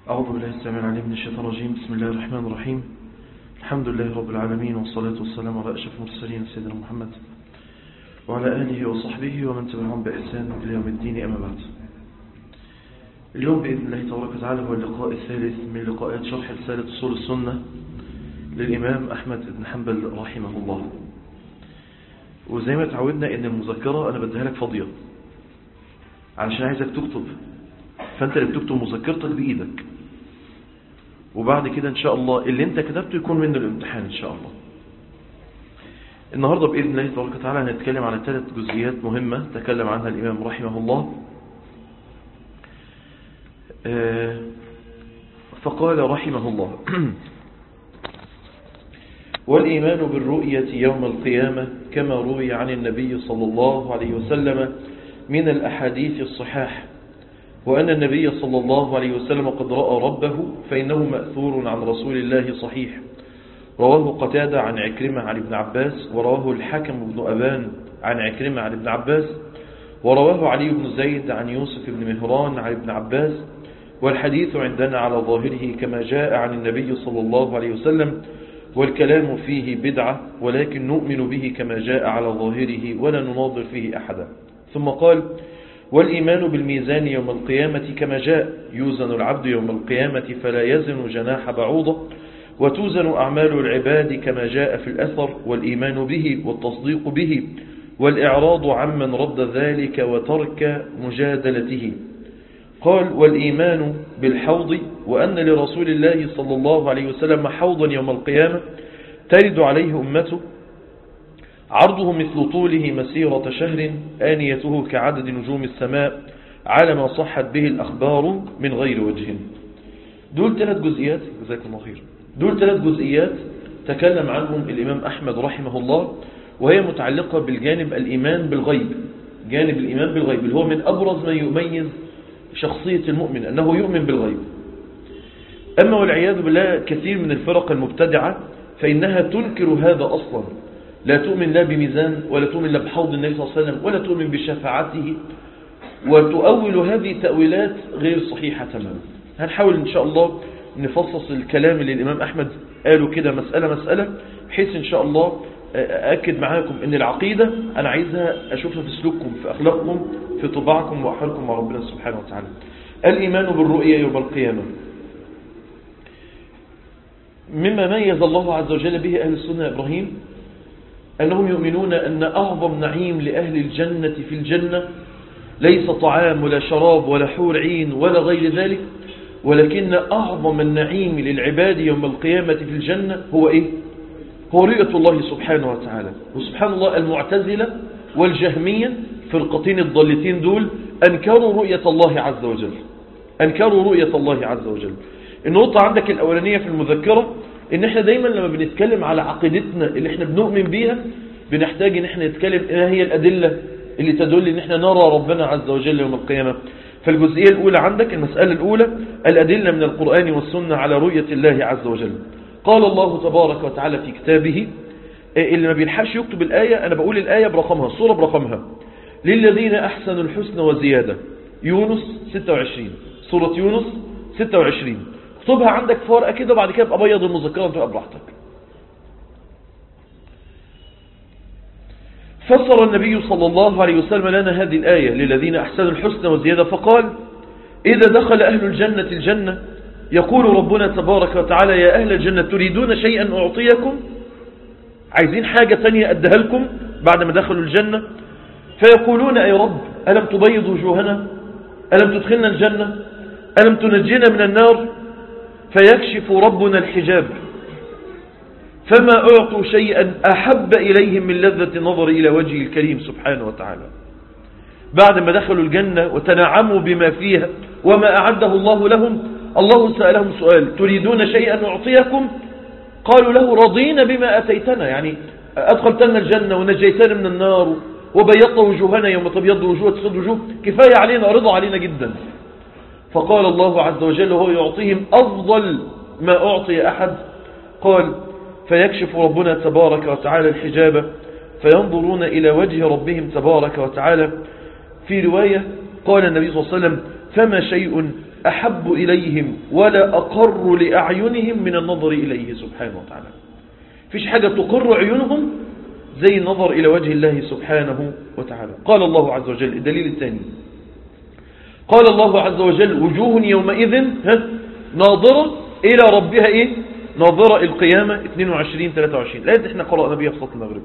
أعوذ بالله السلام العليم من الشيطان الرجيم بسم الله الرحمن الرحيم الحمد لله رب العالمين والصلاة والسلام على أشرف المرسلين سيدنا محمد وعلى آله وصحبه ومن تبعهم بإحسان إلى يوم الدين أما بعد اليوم بإذن الله تبارك وتعالى هو اللقاء الثالث من لقاءات شرح رسالة أصول السنة للإمام أحمد بن حنبل رحمه الله وزي ما تعودنا إن المذكرة أنا بديها لك فاضية علشان عايزك تكتب فأنت اللي بتكتب مذكرتك بإيدك وبعد كده إن شاء الله اللي أنت كتبته يكون منه الامتحان إن شاء الله النهاردة بإذن الله تبارك وتعالى هنتكلم عن ثلاث جزئيات مهمة تكلم عنها الإمام رحمه الله فقال رحمه الله والإيمان بالرؤية يوم القيامة كما روي عن النبي صلى الله عليه وسلم من الأحاديث الصحاح وأن النبي صلى الله عليه وسلم قد رأى ربه فإنه مأثور عن رسول الله صحيح رواه قتادة عن عكرمة عن ابن عباس ورواه الحكم بن أبان عن عكرمة عن ابن عباس ورواه علي بن زيد عن يوسف بن مهران عن ابن عباس والحديث عندنا على ظاهره كما جاء عن النبي صلى الله عليه وسلم والكلام فيه بدعة ولكن نؤمن به كما جاء على ظاهره ولا نناظر فيه أحدا ثم قال والإيمان بالميزان يوم القيامة كما جاء يوزن العبد يوم القيامة فلا يزن جناح بعوضة وتوزن أعمال العباد كما جاء في الأثر والإيمان به والتصديق به والإعراض عمن رد ذلك وترك مجادلته قال والإيمان بالحوض وأن لرسول الله صلى الله عليه وسلم حوضا يوم القيامة ترد عليه أمته عرضه مثل طوله مسيرة شهر آنيته كعدد نجوم السماء على ما صحت به الأخبار من غير وجه دول ثلاث جزئيات جزاكم الله خير دول ثلاث جزئيات تكلم عنهم الإمام أحمد رحمه الله وهي متعلقة بالجانب الإيمان بالغيب جانب الإيمان بالغيب اللي هو من أبرز ما يميز شخصية المؤمن أنه يؤمن بالغيب أما والعياذ بالله كثير من الفرق المبتدعة فإنها تنكر هذا أصلا لا تؤمن لا بميزان ولا تؤمن لا بحوض النبي صلى الله عليه وسلم ولا تؤمن بشفاعته وتؤول هذه تأويلات غير صحيحة تماما هنحاول إن شاء الله نفصص الكلام اللي الإمام أحمد قاله كده مسألة مسألة بحيث إن شاء الله أأكد معاكم أن العقيدة أنا عايزها أشوفها في سلوككم في أخلاقكم في طباعكم وأحوالكم مع ربنا سبحانه وتعالى الإيمان بالرؤية يوم القيامة مما ميز الله عز وجل به أهل السنة إبراهيم أنهم يؤمنون أن أعظم نعيم لأهل الجنة في الجنة ليس طعام ولا شراب ولا حور عين ولا غير ذلك ولكن أعظم النعيم للعباد يوم القيامة في الجنة هو إيه؟ هو رؤية الله سبحانه وتعالى وسبحان الله المعتزلة والجهمية فرقتين الضالتين دول أنكروا رؤية الله عز وجل أنكروا رؤية الله عز وجل النقطة عندك الأولانية في المذكرة ان احنا دايما لما بنتكلم على عقيدتنا اللي احنا بنؤمن بيها بنحتاج ان احنا نتكلم ايه هي الأدلة اللي تدل ان احنا نرى ربنا عز وجل يوم القيامة فالجزئية الأولى عندك المسألة الأولى الأدلة من القرآن والسنة على رؤية الله عز وجل قال الله تبارك وتعالى في كتابه اللي ما بيلحقش يكتب الآية أنا بقول الآية برقمها الصورة برقمها للذين أحسنوا الحسن وزيادة يونس 26 سورة يونس 26 اكتبها عندك في ورقة كده وبعد كده ابقى بيض المذكرة وتبقى براحتك فسر النبي صلى الله عليه وسلم لنا هذه الآية للذين أحسنوا الحسن وزيادة فقال إذا دخل أهل الجنة الجنة يقول ربنا تبارك وتعالى يا أهل الجنة تريدون شيئا أعطيكم عايزين حاجة تانية أدها لكم بعد ما دخلوا الجنة فيقولون أي رب ألم تبيض وجوهنا ألم تدخلنا الجنة ألم تنجينا من النار فيكشف ربنا الحجاب فما أعطوا شيئا أحب إليهم من لذة النظر إلى وجه الكريم سبحانه وتعالى بعد ما دخلوا الجنة وتنعموا بما فيها وما أعده الله لهم الله سألهم سؤال تريدون شيئا أعطيكم قالوا له رضينا بما أتيتنا يعني أدخلتنا الجنة ونجيتنا من النار وبيضت وجوهنا يوم تبيض وجوه تسد وجوه كفاية علينا رضا علينا جدا فقال الله عز وجل وهو يعطيهم أفضل ما أعطي أحد قال فيكشف ربنا تبارك وتعالى الحجاب فينظرون إلى وجه ربهم تبارك وتعالى في رواية قال النبي صلى الله عليه وسلم فما شيء أحب إليهم ولا أقر لأعينهم من النظر إليه سبحانه وتعالى فيش حاجة تقر عيونهم زي النظر إلى وجه الله سبحانه وتعالى قال الله عز وجل الدليل الثاني قال الله عز وجل وجوه يومئذ ها ناظرة إلى ربها إيه ناظرة القيامة 22 23 لا احنا قرأنا بها في صلاة المغرب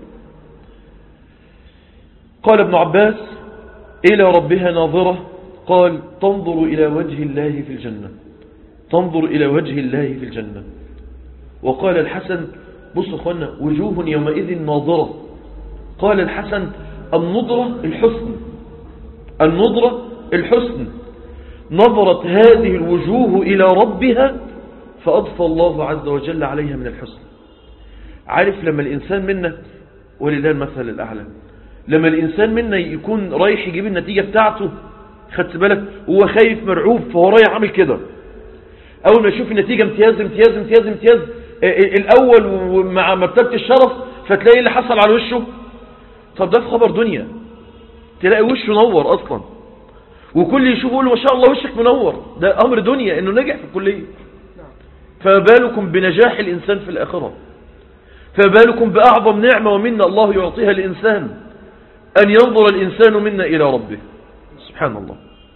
قال ابن عباس إلى ربها ناظرة قال تنظر إلى وجه الله في الجنة تنظر إلى وجه الله في الجنة وقال الحسن بصوا أخوانا وجوه يومئذ ناظرة قال الحسن النظرة الحسن النظرة الحسن نظرت هذه الوجوه إلى ربها فأضفى الله عز وجل عليها من الحسن عارف لما الإنسان منا ولله المثل الأعلى لما الإنسان منا يكون رايح يجيب النتيجة بتاعته خدت بالك هو خايف مرعوب فهو رايح عامل كده أول ما يشوف النتيجة امتياز امتياز امتياز امتياز الأول مع مرتبة الشرف فتلاقي اللي حصل على وشه طب ده في خبر دنيا تلاقي وشه نور أصلا وكل يشوفه يقول له ما شاء الله وشك منور ده أمر دنيا إنه نجح في الكلية فبالكم بنجاح الإنسان في الآخرة فبالكم بأعظم نعمة ومنا الله يعطيها الإنسان أن ينظر الإنسان منا إلى ربه سبحان الله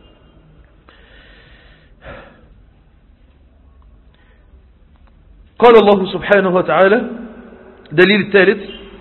قال الله سبحانه وتعالى دليل الثالث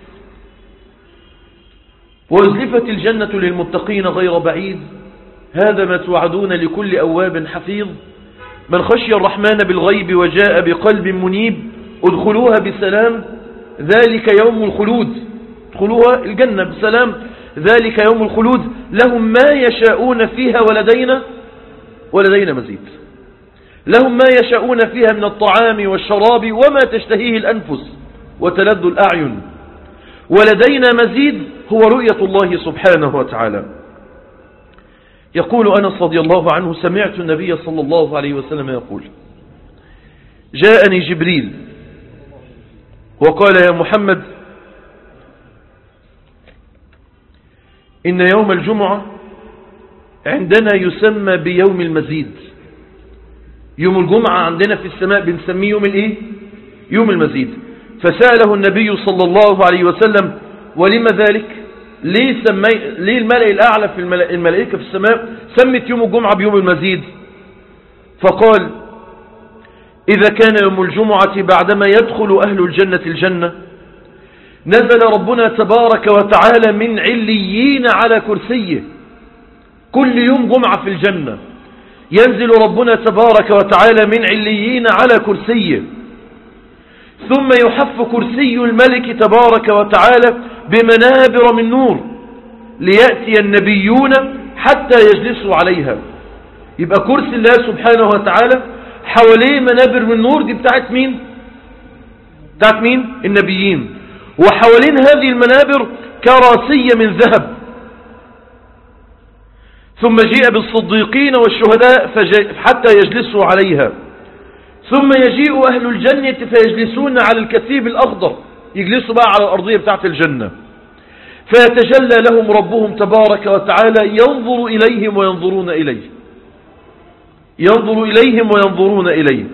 وأزلفت الجنة للمتقين غير بعيد هذا ما توعدون لكل أواب حفيظ من خشي الرحمن بالغيب وجاء بقلب منيب ادخلوها بسلام ذلك يوم الخلود ادخلوها الجنة بسلام ذلك يوم الخلود لهم ما يشاءون فيها ولدينا ولدينا مزيد لهم ما يشاءون فيها من الطعام والشراب وما تشتهيه الأنفس وتلذ الأعين ولدينا مزيد هو رؤية الله سبحانه وتعالى يقول أنس رضي الله عنه سمعت النبي صلى الله عليه وسلم يقول جاءني جبريل وقال يا محمد إن يوم الجمعة عندنا يسمى بيوم المزيد يوم الجمعة عندنا في السماء بنسميه يوم الايه يوم المزيد فسأله النبي صلى الله عليه وسلم ولما ذلك ليه, سمي ليه الملأ الأعلى في الملائكة في السماء سمت يوم الجمعة بيوم المزيد فقال إذا كان يوم الجمعة بعدما يدخل أهل الجنة الجنة نزل ربنا تبارك وتعالى من عليين على كرسيه كل يوم جمعة في الجنة ينزل ربنا تبارك وتعالى من عليين على كرسيه ثم يحف كرسي الملك تبارك وتعالى بمنابر من نور ليأتي النبيون حتى يجلسوا عليها يبقى كرسي الله سبحانه وتعالى حواليه منابر من نور دي بتاعت مين بتاعت مين النبيين وحوالين هذه المنابر كراسية من ذهب ثم جيء بالصديقين والشهداء حتى يجلسوا عليها ثم يجيء أهل الجنة فيجلسون على الكثيب الأخضر يجلسوا بقى على الأرضية بتاعت الجنة فيتجلى لهم ربهم تبارك وتعالى ينظر إليهم وينظرون إليه ينظر إليهم وينظرون إليه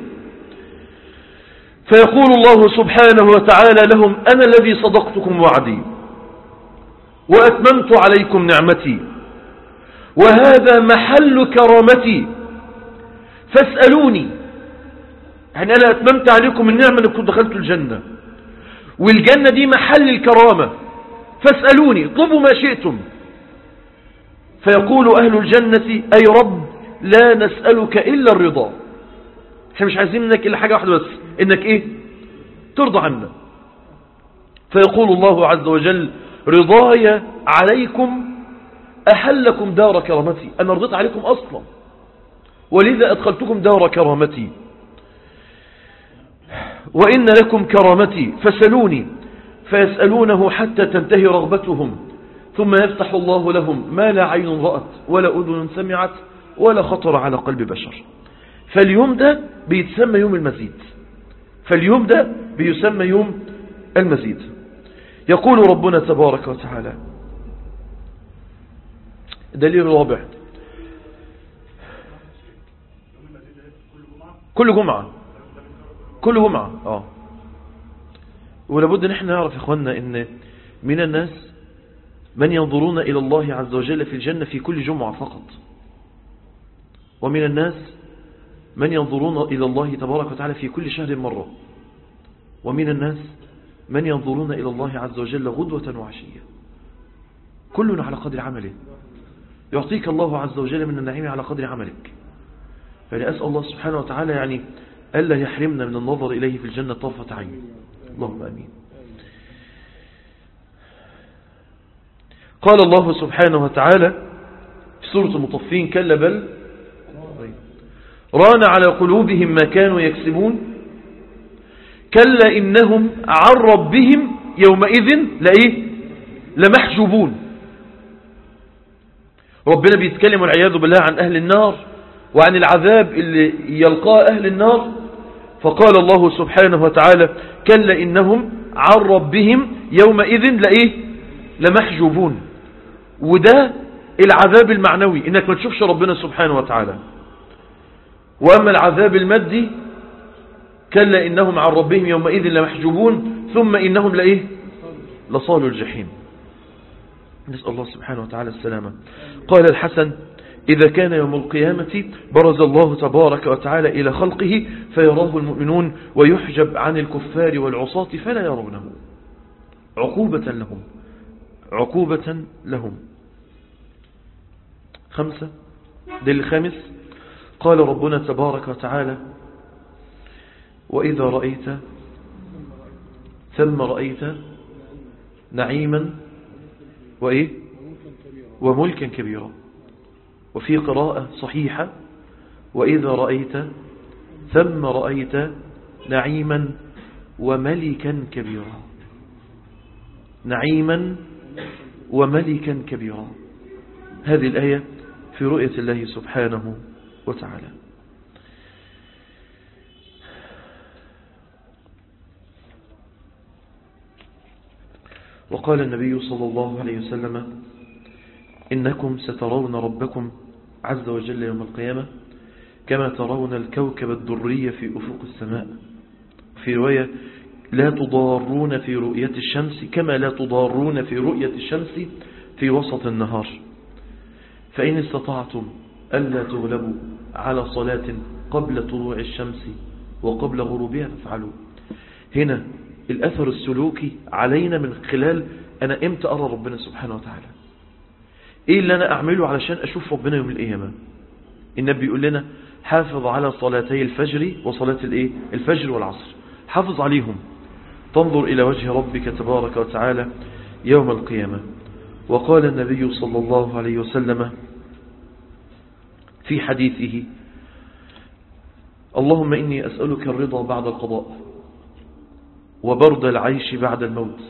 فيقول الله سبحانه وتعالى لهم أنا الذي صدقتكم وعدي وأتممت عليكم نعمتي وهذا محل كرامتي فاسألوني يعني أنا أتممت عليكم النعمة أنكم دخلتوا الجنة والجنة دي محل الكرامة فاسألوني اطلبوا ما شئتم فيقول أهل الجنة أي رب لا نسألك إلا الرضا احنا مش عايزين منك إلا حاجة واحدة بس إنك إيه ترضى عنا فيقول الله عز وجل رضاي عليكم أحلكم دار كرامتي أنا رضيت عليكم أصلا ولذا أدخلتكم دار كرامتي وإن لكم كرامتي فسلوني فيسألونه حتى تنتهي رغبتهم ثم يفتح الله لهم ما لا عين رأت ولا أذن سمعت ولا خطر على قلب بشر فاليوم ده بيتسمى يوم المزيد فاليوم ده بيسمى يوم المزيد يقول ربنا تبارك وتعالى دليل رابع كل جمعة كل جمعة اه ولابد ان احنا نعرف يا اخوانا ان من الناس من ينظرون الى الله عز وجل في الجنة في كل جمعة فقط ومن الناس من ينظرون إلى الله تبارك وتعالى في كل شهر مرة ومن الناس من ينظرون إلى الله عز وجل غدوة وعشية كلنا على قدر عمله يعطيك الله عز وجل من النعيم على قدر عملك يعني أسأل الله سبحانه وتعالى يعني ألا يحرمنا من النظر إليه في الجنة طرفة عين اللهم أمين قال الله سبحانه وتعالى في سورة المطفين كلا بل ران على قلوبهم ما كانوا يكسبون كلا إنهم عن ربهم يومئذ لإيه لمحجوبون ربنا بيتكلم والعياذ بالله عن أهل النار وعن العذاب اللي يلقاه أهل النار فقال الله سبحانه وتعالى كلا إنهم عن ربهم يومئذ لإيه لمحجوبون وده العذاب المعنوي إنك ما تشوفش ربنا سبحانه وتعالى وأما العذاب المادي كلا إنهم عن ربهم يومئذ لمحجوبون ثم إنهم لإيه لصالوا الجحيم نسأل الله سبحانه وتعالى السلامة قال الحسن إذا كان يوم القيامة برز الله تبارك وتعالى إلى خلقه فيراه المؤمنون ويحجب عن الكفار والعصاة فلا يرونه عقوبة لهم عقوبة لهم خمسة دل الخامس قال ربنا تبارك وتعالى وإذا رأيت ثم رأيت نعيما وإيه وملكا كبيرا وفي قراءة صحيحة وإذا رأيت ثم رأيت نعيما وملكا كبيرا نعيما وملكا كبيرا هذه الآية في رؤية الله سبحانه وتعالى وقال النبي صلى الله عليه وسلم إنكم سترون ربكم عز وجل يوم القيامة كما ترون الكوكب الدري في أفق السماء في رواية لا تضارون في رؤية الشمس كما لا تضارون في رؤية الشمس في وسط النهار فإن استطعتم ألا تغلبوا على صلاة قبل طلوع الشمس وقبل غروبها فافعلوا هنا الأثر السلوكي علينا من خلال أنا إمتى أرى ربنا سبحانه وتعالى إيه اللي أنا أعمله علشان أشوف ربنا يوم القيامة النبي يقول لنا حافظ على صلاتي الفجر وصلاة الإيه؟ الفجر والعصر حافظ عليهم تنظر إلى وجه ربك تبارك وتعالى يوم القيامة وقال النبي صلى الله عليه وسلم في حديثه اللهم إني أسألك الرضا بعد القضاء وبرد العيش بعد الموت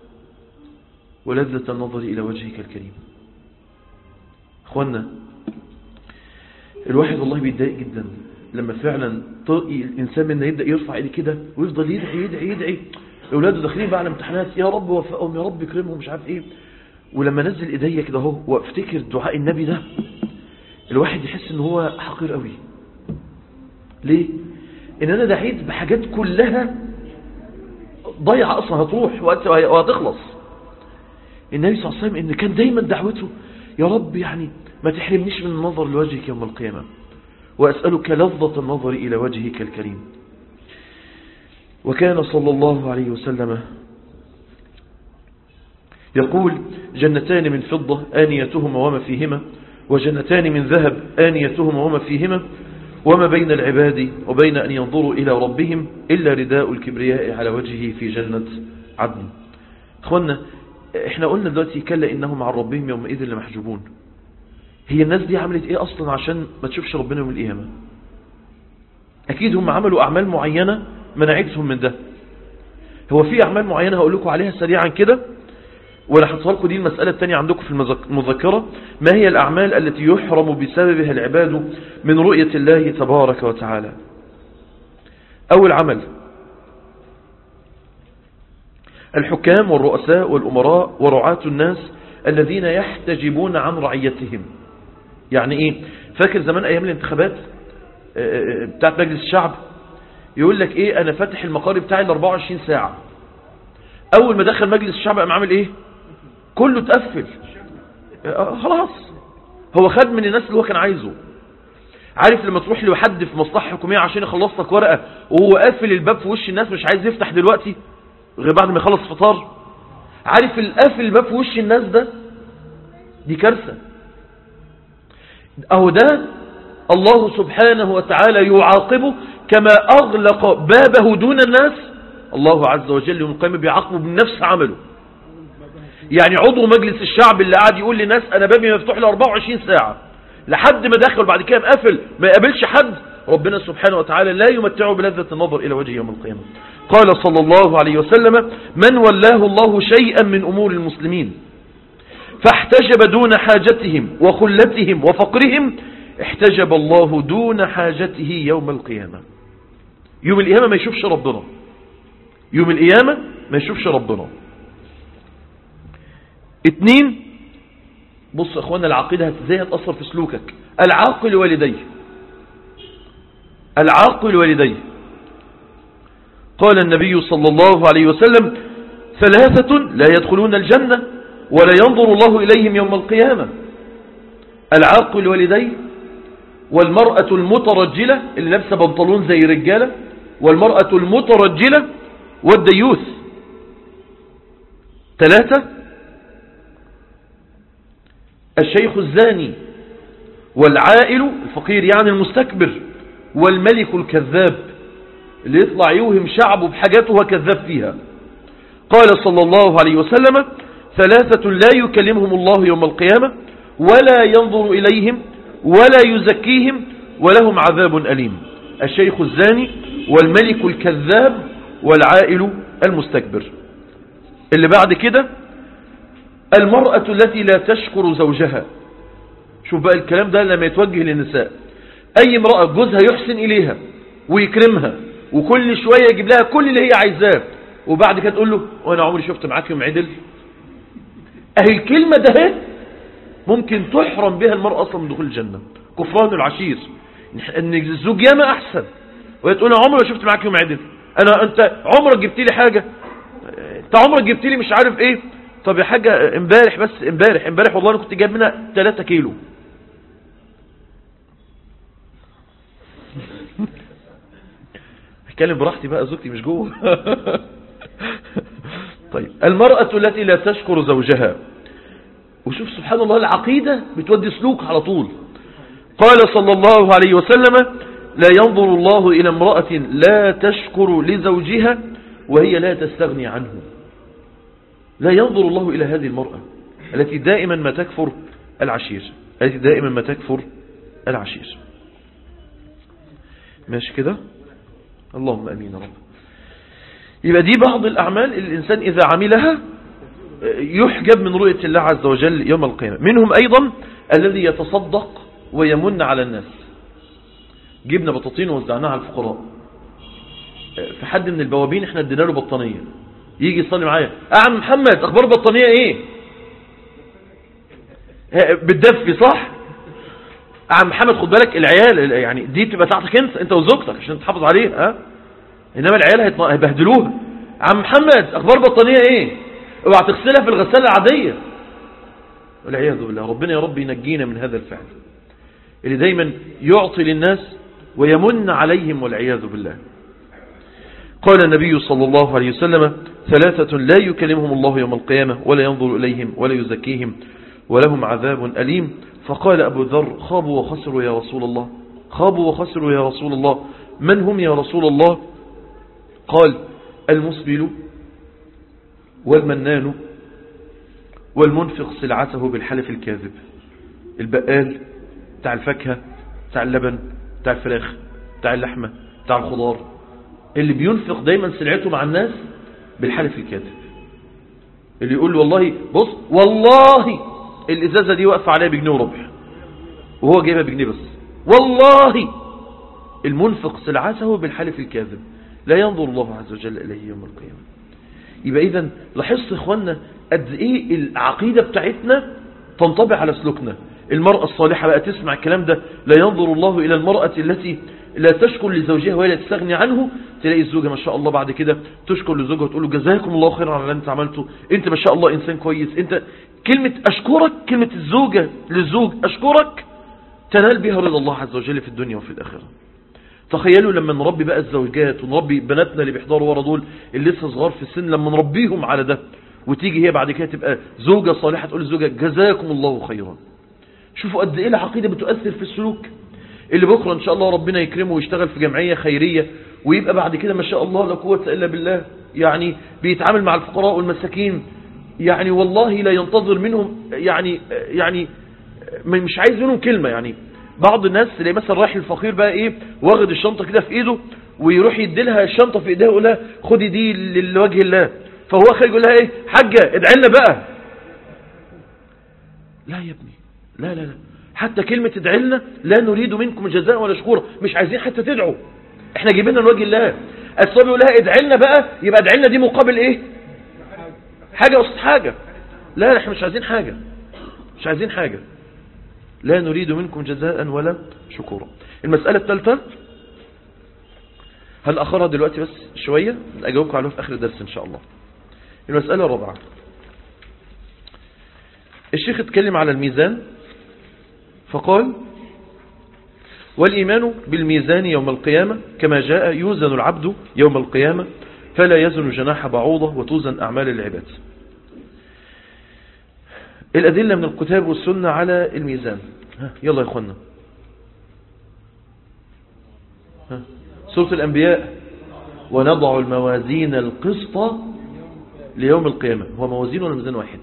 ولذة النظر إلى وجهك الكريم أخوانا الواحد والله بيتضايق جدا لما فعلا الإنسان منا يبدأ يرفع إيدي كده ويفضل يدعي يدعي يدعي أولاده داخلين بقى على امتحانات يا رب وفقهم يا رب يكرمهم مش عارف إيه ولما نزل إيديا كده اهو وافتكر دعاء النبي ده الواحد يحس ان هو حقير قوي ليه ان انا دعيت بحاجات كلها ضيعة اصلا هتروح وهتخلص النبي صلى الله عليه وسلم ان كان دايما دعوته يا رب يعني ما تحرمنيش من النظر لوجهك يوم القيامة وأسألك لذة النظر إلى وجهك الكريم وكان صلى الله عليه وسلم يقول جنتان من فضة آنيتهما وما فيهما وجنتان من ذهب آنيتهما وما فيهما وما بين العباد وبين أن ينظروا إلى ربهم إلا رداء الكبرياء على وجهه في جنة عدن أخوانا احنا قلنا دلوقتي كلا إنهم عن ربهم يومئذ لمحجوبون هي الناس دي عملت ايه أصلا عشان ما تشوفش ربنا يوم القيامة أكيد هم عملوا أعمال معينة منعتهم من ده هو في أعمال معينة هقول لكم عليها سريعا كده ولا حطها لكم دي المسألة الثانية عندكم في المذكرة ما هي الأعمال التي يحرم بسببها العباد من رؤية الله تبارك وتعالى أول عمل الحكام والرؤساء والأمراء ورعاة الناس الذين يحتجبون عن رعيتهم يعني إيه فاكر زمان أيام الانتخابات بتاعت مجلس الشعب يقول لك ايه انا فاتح المقاري بتاعي ال 24 ساعة اول ما دخل مجلس الشعب قام عامل ايه كله اتقفل خلاص هو خد من الناس اللي هو كان عايزه عارف لما تروح لحد في مصلحة حكومية عشان يخلص لك ورقة وهو قافل الباب في وش الناس مش عايز يفتح دلوقتي غير بعد ما يخلص فطار عارف القافل الباب في وش الناس ده دي كارثة اهو ده الله سبحانه وتعالى يعاقبه كما اغلق بابه دون الناس الله عز وجل يوم القيامة بيعاقبه بنفس عمله يعني عضو مجلس الشعب اللي قاعد يقول لناس انا بابي مفتوح ل 24 ساعة لحد ما دخل بعد كده مقفل ما يقابلش حد ربنا سبحانه وتعالى لا يمتعه بلذة النظر إلى وجه يوم القيامة قال صلى الله عليه وسلم من ولاه الله شيئا من أمور المسلمين فاحتجب دون حاجتهم وخلتهم وفقرهم احتجب الله دون حاجته يوم القيامة يوم القيامة ما يشوفش ربنا يوم القيامة ما يشوفش ربنا اتنين بص يا اخوانا العقيدة ازاي هتأثر في سلوكك العاقل والديه العاقل والديه قال النبي صلى الله عليه وسلم ثلاثة لا يدخلون الجنة ولا ينظر الله إليهم يوم القيامة العاقل والديه والمرأة المترجلة اللي لابسه بنطلون زي رجالة والمرأة المترجلة والديوث ثلاثة الشيخ الزاني والعائل الفقير يعني المستكبر والملك الكذاب اللي يطلع يوهم شعبه بحاجاته هو كذاب فيها قال صلى الله عليه وسلم ثلاثة لا يكلمهم الله يوم القيامة ولا ينظر إليهم ولا يزكيهم ولهم عذاب أليم الشيخ الزاني والملك الكذاب والعائل المستكبر اللي بعد كده المرأة التي لا تشكر زوجها شوف بقى الكلام ده لما يتوجه للنساء أي امرأة جوزها يحسن إليها ويكرمها وكل شوية يجيب لها كل اللي هي عايزاه وبعد كده تقول له وانا عمري شفت معاك يوم عدل اهي الكلمة ده ممكن تحرم بها المرأة أصلا من دخول الجنة كفران العشير ان الزوج ياما احسن وهي تقول انا عمري ما شفت معاك يوم عدل انا انت عمرك جبت لي حاجة انت عمرك جبت لي مش عارف ايه طب يا حاجة امبارح بس امبارح امبارح والله انا كنت جايب منها 3 كيلو اتكلم براحتي بقى زوجتي مش جوه طيب المرأة التي لا تشكر زوجها وشوف سبحان الله العقيدة بتودي سلوك على طول قال صلى الله عليه وسلم لا ينظر الله إلى امرأة لا تشكر لزوجها وهي لا تستغني عنه لا ينظر الله إلى هذه المرأة التي دائما ما تكفر العشير التي دائما ما تكفر العشير ماشي كده اللهم أمين رب يبقى دي بعض الأعمال اللي الإنسان إذا عملها يحجب من رؤية الله عز وجل يوم القيامة منهم أيضا الذي يتصدق ويمن على الناس جبنا بطاطين ووزعناها على الفقراء في حد من البوابين احنا ادينا له بطانية يجي يصلي معايا اه عم محمد اخبار البطانية ايه بتدفي صح عم محمد خد بالك العيال يعني دي بتبقى بتاعتك انت انت وزوجتك عشان تحافظ عليها ها انما العيال هيبهدلوها عم محمد اخبار البطانية ايه اوعى تغسلها في الغسالة العادية والعياذ بالله ربنا يا رب ينجينا من هذا الفعل اللي دايما يعطي للناس ويمن عليهم والعياذ بالله قال النبي صلى الله عليه وسلم ثلاثة لا يكلمهم الله يوم القيامة ولا ينظر إليهم ولا يزكيهم ولهم عذاب أليم فقال أبو ذر خابوا وخسروا يا رسول الله خابوا وخسروا يا رسول الله من هم يا رسول الله قال المسبل والمنان والمنفق سلعته بالحلف الكاذب البقال بتاع الفاكهة بتاع اللبن بتاع الفراخ بتاع اللحمة بتاع الخضار اللي بينفق دايما سلعته مع الناس بالحلف الكاذب اللي يقول له والله بص والله الإزازة دي واقفة عليها بجنيه وربع وهو جايبها بجنيه بس والله المنفق سلعته بالحلف الكاذب لا ينظر الله عز وجل إليه يوم القيامة يبقى إذا لاحظت إخواننا قد إيه العقيدة بتاعتنا تنطبع على سلوكنا المرأة الصالحة بقى تسمع الكلام ده لا ينظر الله إلى المرأة التي لا تشكر لزوجها ولا تستغني عنه تلاقي الزوجة ما شاء الله بعد كده تشكر لزوجها وتقول له جزاكم الله خيرا على اللي انت عملته انت ما شاء الله انسان كويس انت كلمة اشكرك كلمة الزوجة للزوج اشكرك تنال بها رضا الله عز وجل في الدنيا وفي الآخرة تخيلوا لما نربي بقى الزوجات ونربي بناتنا اللي بيحضروا ورا دول اللي لسه صغار في السن لما نربيهم على ده وتيجي هي بعد كده تبقى زوجة صالحة تقول للزوجة جزاكم الله خيرا شوفوا قد ايه العقيدة بتؤثر في السلوك اللي بكرة ان شاء الله ربنا يكرمه ويشتغل في جمعية خيرية ويبقى بعد كده ما شاء الله لا قوة الا بالله يعني بيتعامل مع الفقراء والمساكين يعني والله لا ينتظر منهم يعني يعني مش عايز منهم كلمة يعني بعض الناس اللي مثلا رايح الفقير بقى ايه واخد الشنطة كده في ايده ويروح يديلها الشنطة في ايديها ويقول لها خدي دي لوجه الله فهو خارج يقول لها ايه حاجة ادعي لنا بقى لا يا ابني لا لا لا حتى كلمة ادعي لنا لا نريد منكم جزاء ولا شكورا مش عايزين حتى تدعوا احنا جايبيننا لوجه الله الصبي يقول لها ادعي لنا بقى يبقى ادعي لنا دي مقابل ايه حاجة قصد حاجة لا احنا مش عايزين حاجة مش عايزين حاجة لا نريد منكم جزاء ولا شكورا المسألة الثالثة هل أخرها دلوقتي بس شوية أجاوبكم عليها في آخر الدرس إن شاء الله المسألة الرابعة الشيخ اتكلم على الميزان فقال والإيمان بالميزان يوم القيامة كما جاء يوزن العبد يوم القيامة فلا يزن جناح بعوضة وتوزن أعمال العباد الأدلة من الكتاب والسنة على الميزان ها يلا يا أخوانا ها سورة الأنبياء ونضع الموازين القسط ليوم القيامة هو موازين ولا ميزان واحد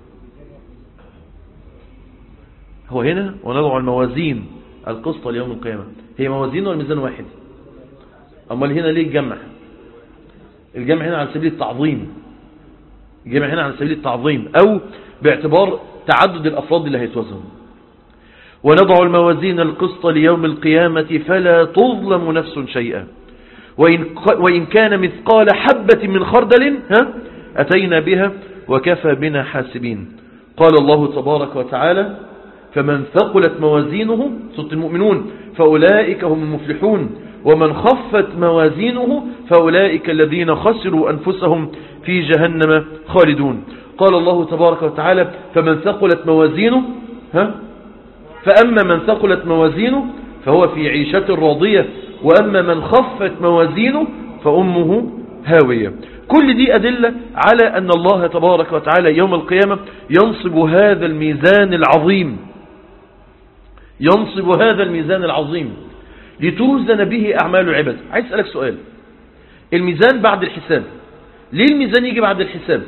هو هنا ونضع الموازين القسط ليوم القيامة هي موازين ولا ميزان واحد أمال هنا ليه الجمع الجمع هنا على سبيل التعظيم الجمع هنا على سبيل التعظيم أو باعتبار تعدد الأفراد اللي هيتوزنوا ونضع الموازين القسط ليوم القيامة فلا تظلم نفس شيئا وإن, وإن كان مثقال حبة من خردل ها أتينا بها وكفى بنا حاسبين قال الله تبارك وتعالى فمن ثقلت موازينه صوت المؤمنون فأولئك هم المفلحون ومن خفت موازينه فأولئك الذين خسروا أنفسهم في جهنم خالدون قال الله تبارك وتعالى فمن ثقلت موازينه ها فأما من ثقلت موازينه فهو في عيشة راضية وأما من خفت موازينه فأمه هاوية كل دي أدلة على أن الله تبارك وتعالى يوم القيامة ينصب هذا الميزان العظيم ينصب هذا الميزان العظيم لتوزن به أعمال العباد عايز أسألك سؤال الميزان بعد الحساب ليه الميزان يجي بعد الحساب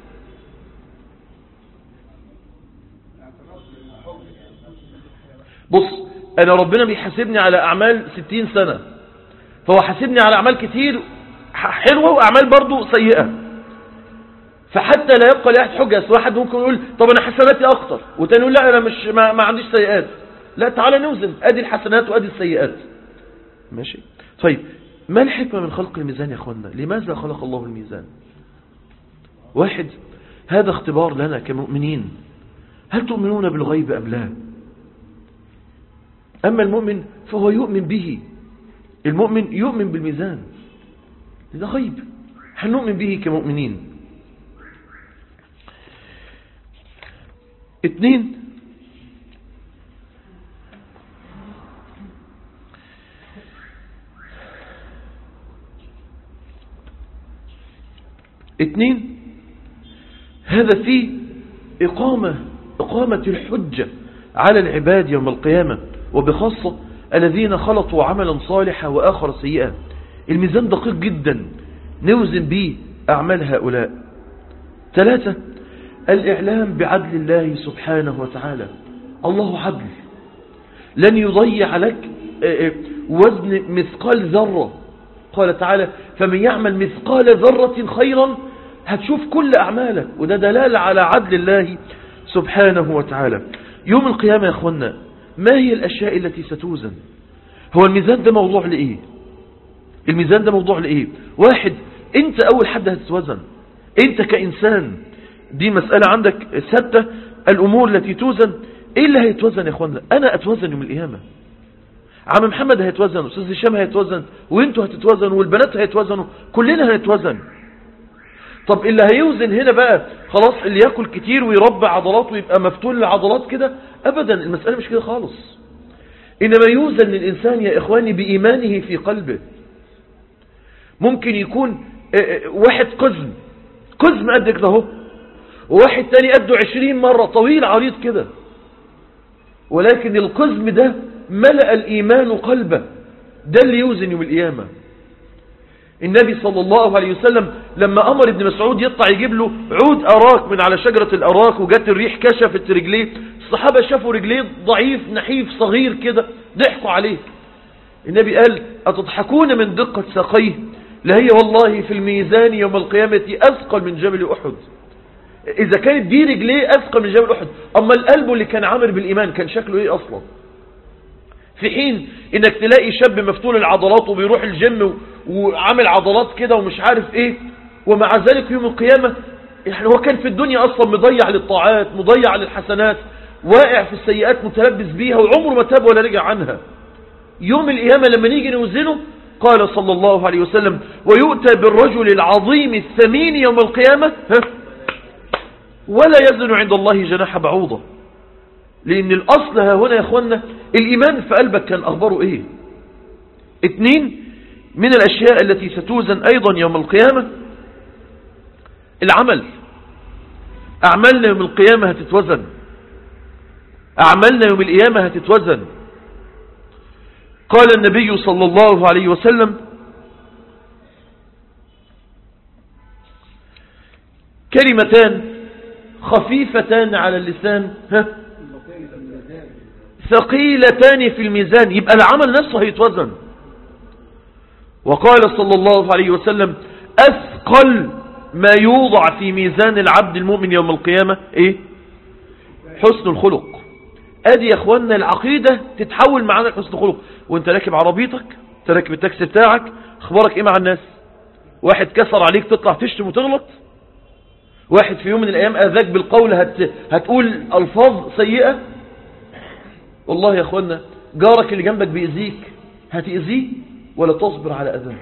بص أنا ربنا بيحاسبني على أعمال ستين سنة فهو حاسبني على أعمال كتير حلوة وأعمال برضو سيئة فحتى لا يبقى لأحد حجة واحد ممكن يقول طب أنا حسناتي أكتر وتاني يقول لا أنا مش ما, ما عنديش سيئات لا تعالى نوزن أدي الحسنات وأدي السيئات ماشي طيب ما الحكمة من خلق الميزان يا أخوانا لماذا خلق الله الميزان واحد هذا اختبار لنا كمؤمنين هل تؤمنون بالغيب أم لا أما المؤمن فهو يؤمن به المؤمن يؤمن بالميزان ده غيب هنؤمن به كمؤمنين اثنين اثنين هذا فيه إقامة إقامة الحجة على العباد يوم القيامة وبخاصة الذين خلطوا عملا صالحا وآخر سيئا الميزان دقيق جدا نوزن به أعمال هؤلاء ثلاثة الإعلام بعدل الله سبحانه وتعالى الله عدل لن يضيع لك وزن مثقال ذرة قال تعالى فمن يعمل مثقال ذرة خيرا هتشوف كل أعمالك وده دلالة على عدل الله سبحانه وتعالى يوم القيامة يا أخوانا ما هي الأشياء التي ستوزن هو الميزان ده موضوع لإيه الميزان ده موضوع لإيه واحد انت أول حد هتتوزن انت كإنسان دي مسألة عندك ستة الأمور التي توزن ايه اللي هيتوزن يا أخوانا أنا أتوزن يوم القيامة عم محمد هيتوزن استاذ هشام هيتوزن وانتوا هتتوزنوا والبنات هيتوزنوا كلنا هنتوزن طب اللي هيوزن هنا بقى خلاص اللي ياكل كتير ويربع عضلاته ويبقى مفتول العضلات كده ابدا المسألة مش كده خالص انما يوزن للانسان يا اخواني بايمانه في قلبه ممكن يكون واحد قزم قزم قد كده اهو وواحد تاني قده عشرين مرة طويل عريض كده ولكن القزم ده ملأ الإيمان قلبه ده اللي يوزن يوم القيامة النبي صلى الله عليه وسلم لما أمر ابن مسعود يطلع يجيب له عود أراك من على شجرة الأراك وجات الريح كشفت رجليه الصحابة شافوا رجليه ضعيف نحيف صغير كده ضحكوا عليه النبي قال أتضحكون من دقة ساقيه لهي والله في الميزان يوم القيامة أثقل من جبل أحد إذا كانت دي رجليه أثقل من جبل أحد أما القلب اللي كان عامر بالإيمان كان شكله إيه أصلا في حين إنك تلاقي شاب مفتول العضلات وبيروح الجيم وعامل عضلات كده ومش عارف إيه ومع ذلك يوم القيامة يعني هو كان في الدنيا أصلا مضيع للطاعات مضيع للحسنات واقع في السيئات متلبس بيها وعمره ما تاب ولا رجع عنها يوم القيامة لما نيجي نوزنه قال صلى الله عليه وسلم ويؤتى بالرجل العظيم الثمين يوم القيامة ها ولا يزن عند الله جناح بعوضة لأن الأصل ها هنا يا أخوانا الإيمان في قلبك كان أخباره إيه اتنين من الأشياء التي ستوزن أيضا يوم القيامة العمل أعمالنا يوم القيامة هتتوزن أعمالنا يوم القيامة هتتوزن قال النبي صلى الله عليه وسلم كلمتان خفيفتان على اللسان ها ثقيلتان في الميزان يبقى العمل نفسه هيتوزن وقال صلى الله عليه وسلم أثقل ما يوضع في ميزان العبد المؤمن يوم القيامة ايه حسن الخلق ادي يا اخوانا العقيدة تتحول معانا لحسن الخلق وانت راكب عربيتك انت راكب التاكسي بتاعك اخبارك ايه مع الناس واحد كسر عليك تطلع تشتم وتغلط واحد في يوم من الايام اذاك بالقول هت... هتقول الفاظ سيئة والله يا اخوانا جارك اللي جنبك بيأذيك هتأذيه ولا تصبر على أذاه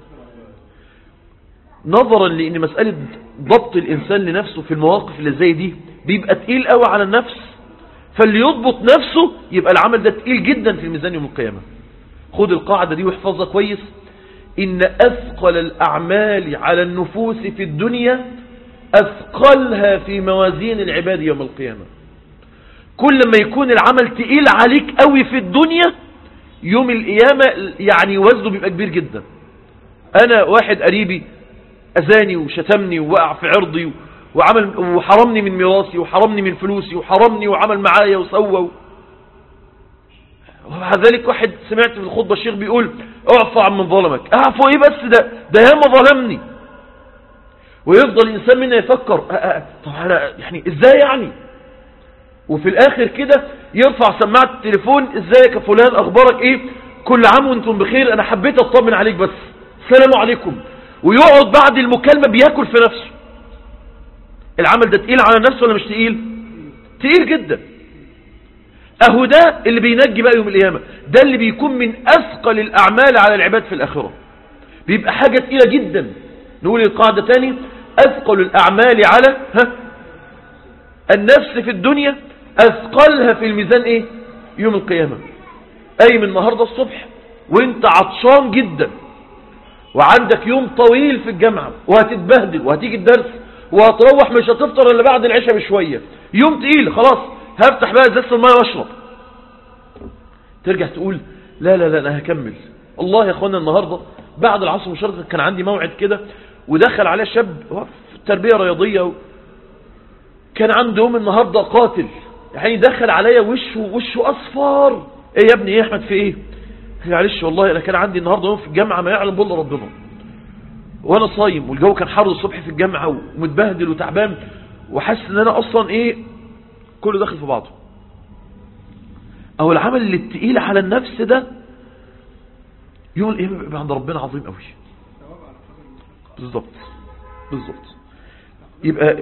نظرا لأن مسألة ضبط الإنسان لنفسه في المواقف اللي زي دي بيبقى تقيل قوي على النفس فاللي يضبط نفسه يبقى العمل ده تقيل جدا في الميزان يوم القيامة خد القاعدة دي واحفظها كويس إن أثقل الأعمال على النفوس في الدنيا أثقلها في موازين العباد يوم القيامة كل ما يكون العمل تقيل عليك قوي في الدنيا يوم القيامة يعني وزنه بيبقى كبير جدا أنا واحد قريبي أذاني وشتمني ووقع في عرضي وعمل وحرمني من ميراثي وحرمني من فلوسي وحرمني وعمل معايا وسوى ومع ذلك واحد سمعت في الخطبة الشيخ بيقول اعفو عن من ظلمك اعفو ايه بس ده ده ياما ظلمني ويفضل الانسان منا يفكر أه أه طب انا يعني ازاي يعني وفي الاخر كده يرفع سماعة التليفون ازيك يا فلان اخبارك ايه كل عام وانتم بخير انا حبيت اطمن عليك بس السلام عليكم ويقعد بعد المكالمة بياكل في نفسه العمل ده تقيل على نفسه ولا مش تقيل تقيل جدا اهو ده اللي بينجي بقى يوم القيامة ده اللي بيكون من اثقل الاعمال على العباد في الاخرة بيبقى حاجة تقيلة جدا نقول القاعدة تاني اثقل الاعمال على ها النفس في الدنيا اثقلها في الميزان ايه يوم القيامة اي من النهاردة الصبح وانت عطشان جدا وعندك يوم طويل في الجامعة وهتتبهدل وهتيجي الدرس وهتروح مش هتفطر الا بعد العشاء بشوية يوم تقيل خلاص هفتح بقى ازازه الميه واشرب ترجع تقول لا لا لا انا هكمل والله يا اخوانا النهارده بعد العصر مشاركه كان عندي موعد كده ودخل عليه شاب في تربيه رياضيه و... كان عنده يوم النهارده قاتل يعني دخل عليا وشه وشه اصفر ايه يا ابني ايه يا احمد في ايه معلش والله انا كان عندي النهارده يوم في الجامعه ما يعلم بالله ربنا وانا صايم والجو كان حر الصبح في الجامعه ومتبهدل وتعبان وحاسس ان انا اصلا ايه كله داخل في بعضه او العمل اللي التقيل على النفس ده يوم القيامه بيبقى عند ربنا عظيم قوي بالظبط بالظبط يبقى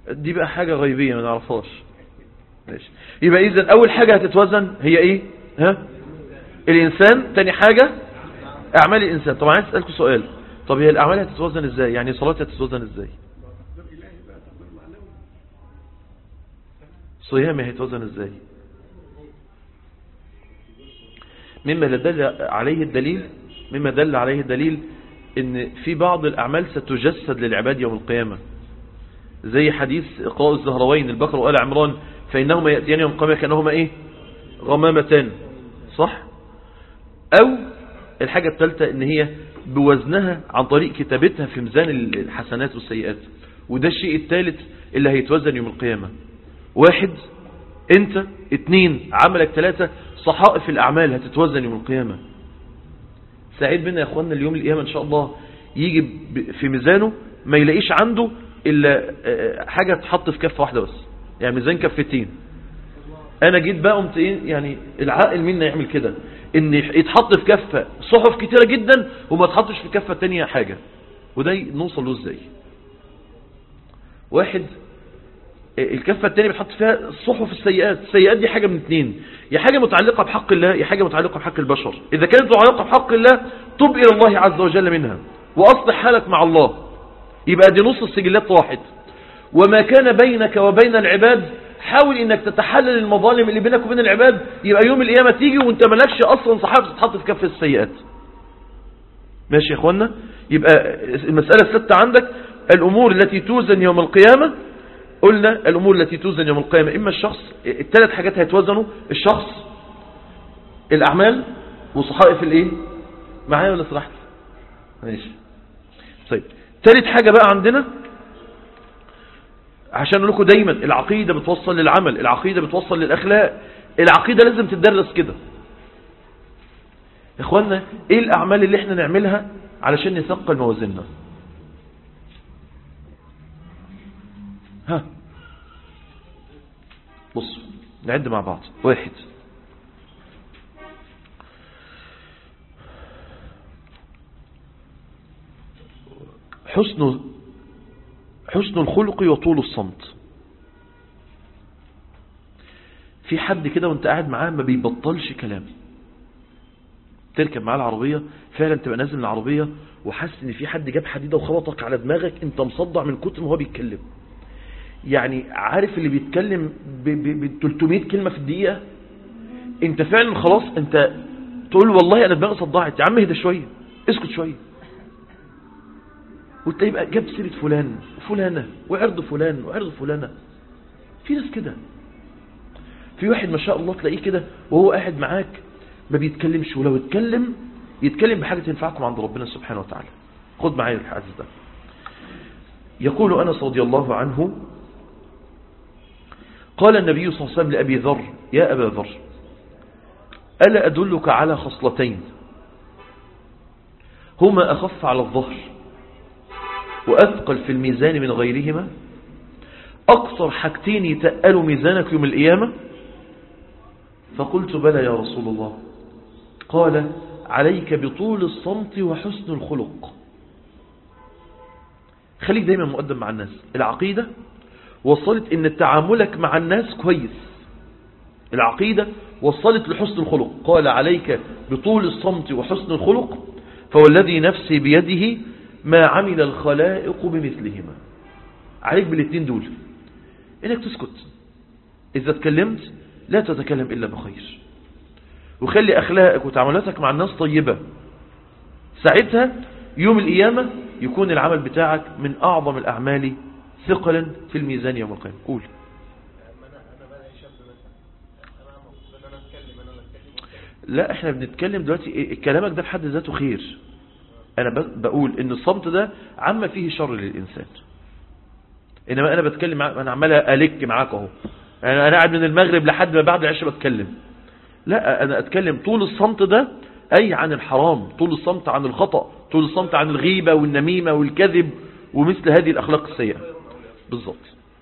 دي بقى حاجة غيبية ما نعرفهاش ماشي يبقى اذا اول حاجة هتتوزن هي ايه ها الانسان تاني حاجة اعمال الانسان طبعا عايز اسألكم سؤال طب هي الاعمال هتتوزن ازاي يعني صلاتي هتتوزن ازاي صيامي هيتوزن ازاي مما دل عليه الدليل مما دل عليه الدليل ان في بعض الاعمال ستجسد للعباد يوم القيامة زي حديث اقراء الزهروين البقر وآل عمران فإنهما يأتيان يوم القيامة كأنهما ايه غمامتان صح او الحاجة الثالثة ان هي بوزنها عن طريق كتابتها في ميزان الحسنات والسيئات وده الشيء الثالث اللي هيتوزن يوم القيامة واحد انت اتنين عملك ثلاثة صحائف الأعمال هتتوزن يوم القيامة سعيد بنا يا أخوانا اليوم القيامة إن شاء الله يجي في ميزانه ما يلاقيش عنده إلا حاجة تحط في كفة واحدة بس يعني ميزان كفتين أنا جيت بقى قمت إيه يعني العاقل منا يعمل كده إن يتحط في كفة صحف كتيرة جدا وما تحطش في كفة تانية حاجة وده نوصل له إزاي واحد الكفة التانية بتحط فيها صحف السيئات السيئات دي حاجة من اتنين يا حاجة متعلقة بحق الله يا حاجة متعلقة بحق البشر إذا كانت متعلقة بحق الله تب إلى الله عز وجل منها وأصلح حالك مع الله يبقى دي نص السجلات واحد وما كان بينك وبين العباد حاول انك تتحلل المظالم اللي بينك وبين العباد يبقى يوم القيامة تيجي وانت مالكش اصلا صحابة تتحط في كفة السيئات ماشي يا اخوانا يبقى المسألة الستة عندك الامور التي توزن يوم القيامة قلنا الأمور التي توزن يوم القيامة إما الشخص الثلاث حاجات هيتوزنوا الشخص الأعمال وصحائف الإيه معايا ولا سرحت ماشي طيب ثالث حاجة بقى عندنا عشان أقول لكم دايما العقيدة بتوصل للعمل العقيدة بتوصل للأخلاق العقيدة لازم تدرس كده يا إخوانا إيه الأعمال اللي إحنا نعملها علشان نثقل موازيننا ها بص نعد مع بعض واحد حسن حسن الخلق وطول الصمت في حد كده وانت قاعد معاه ما بيبطلش كلام تركب معاه العربية فعلا تبقى نازل من العربية وحاسس ان في حد جاب حديدة وخبطك على دماغك انت مصدع من كتر ما هو بيتكلم يعني عارف اللي بيتكلم ب 300 كلمة في الدقيقة انت فعلا خلاص انت تقول والله انا دماغي صدعت يا عم اهدى شوية اسكت شوية وتلاقي بقى جاب سيرة فلان وفلانة وعرض فلان وعرض فلانة في ناس كده في واحد ما شاء الله تلاقيه كده وهو قاعد معاك ما بيتكلمش ولو اتكلم يتكلم بحاجة تنفعكم عند ربنا سبحانه وتعالى خد معايا الحديث ده يقول أنس رضي الله عنه قال النبي صلى الله عليه وسلم لأبي ذر يا أبا ذر ألا أدلك على خصلتين هما أخف على الظهر وأثقل في الميزان من غيرهما أكثر حاجتين يتقلوا ميزانك يوم القيامة فقلت بلى يا رسول الله قال عليك بطول الصمت وحسن الخلق خليك دايما مقدم مع الناس العقيدة وصلت ان تعاملك مع الناس كويس العقيدة وصلت لحسن الخلق قال عليك بطول الصمت وحسن الخلق فوالذي نفسي بيده ما عمل الخلائق بمثلهما عليك بالاثنين دول انك تسكت اذا اتكلمت لا تتكلم الا بخير وخلي اخلاقك وتعاملاتك مع الناس طيبة ساعتها يوم القيامة يكون العمل بتاعك من اعظم الاعمال ثقلا في الميزان يوم القيامة قول لا احنا بنتكلم دلوقتي كلامك ده في حد ذاته خير انا بقول ان الصمت ده عما فيه شر للانسان انما انا بتكلم مع... انا عمال الك معاك اهو يعني انا قاعد من المغرب لحد ما بعد العشاء بتكلم لا انا اتكلم طول الصمت ده اي عن الحرام طول الصمت عن الخطأ طول الصمت عن الغيبة والنميمة والكذب ومثل هذه الاخلاق السيئة بالظبط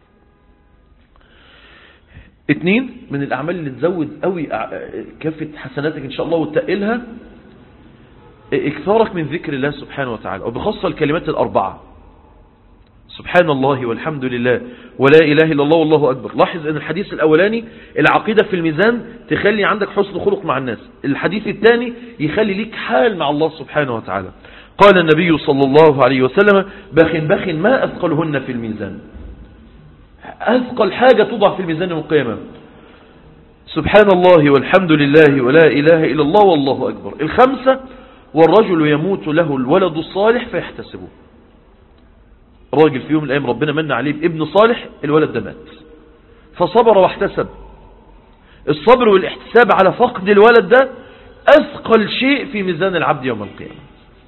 اتنين من الاعمال اللي تزود قوي كافة حسناتك ان شاء الله وتقلها اكثارك من ذكر الله سبحانه وتعالى وبخاصة الكلمات الاربعة سبحان الله والحمد لله ولا إله إلا الله والله أكبر لاحظ أن الحديث الأولاني العقيدة في الميزان تخلي عندك حسن خلق مع الناس الحديث الثاني يخلي ليك حال مع الله سبحانه وتعالى قال النبي صلى الله عليه وسلم بخ بخ ما أثقلهن في الميزان أثقل حاجة توضع في الميزان يوم القيامة سبحان الله والحمد لله ولا إله إلا الله والله أكبر الخمسة والرجل يموت له الولد الصالح فيحتسبه راجل في يوم من الأيام ربنا من عليه بابن صالح الولد ده مات فصبر واحتسب الصبر والاحتساب على فقد الولد ده أثقل شيء في ميزان العبد يوم القيامة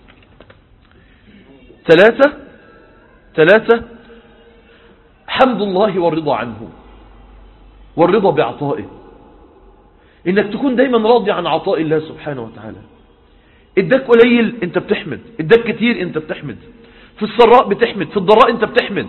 ثلاثة ثلاثة حمد الله والرضا عنه والرضا بعطائه انك تكون دايما راضي عن عطاء الله سبحانه وتعالى اداك قليل انت بتحمد اداك كتير انت بتحمد في السراء بتحمد في الضراء انت بتحمد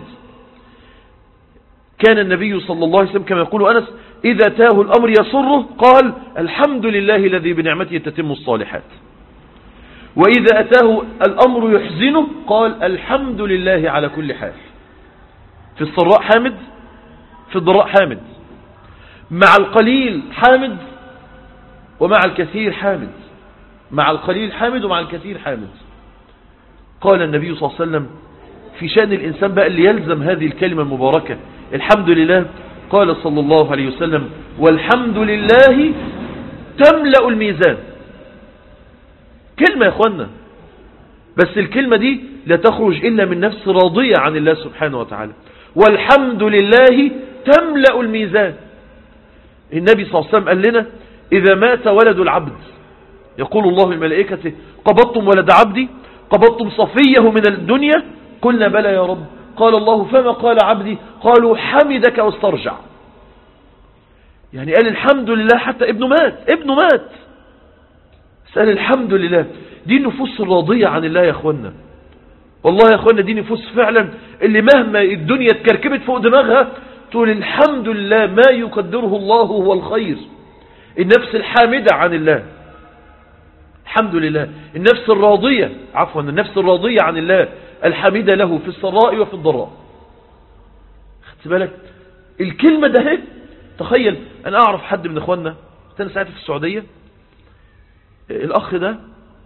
كان النبي صلى الله عليه وسلم كما يقول أنس إذا تاه الأمر يسره قال الحمد لله الذي بنعمته تتم الصالحات وإذا أتاه الأمر يحزنه قال الحمد لله على كل حال في السراء حامد في الضراء حامد مع القليل حامد ومع الكثير حامد مع القليل حامد ومع الكثير حامد قال النبي صلى الله عليه وسلم في شأن الإنسان بقى اللي يلزم هذه الكلمة المباركة الحمد لله قال صلى الله عليه وسلم والحمد لله تملأ الميزان كلمة يا اخوانا بس الكلمة دي لا تخرج إلا من نفس راضية عن الله سبحانه وتعالى والحمد لله تملأ الميزان النبي صلى الله عليه وسلم قال لنا إذا مات ولد العبد يقول الله لملائكته قبضتم ولد عبدي قبضتم صفيه من الدنيا قلنا بلى يا رب قال الله فما قال عبدي قالوا حمدك واسترجع يعني قال الحمد لله حتى ابنه مات ابنه مات سأل الحمد لله دي النفوس الراضية عن الله يا اخوانا والله يا اخوانا دي نفوس فعلا اللي مهما الدنيا اتكركبت فوق دماغها تقول الحمد لله ما يقدره الله هو الخير النفس الحامدة عن الله الحمد لله النفس الراضية عفوا النفس الراضية عن الله الحميدة له في السراء وفي الضراء خدت بالك الكلمة ده هيك تخيل أنا أعرف حد من إخواننا كان ساعتها في السعودية الأخ ده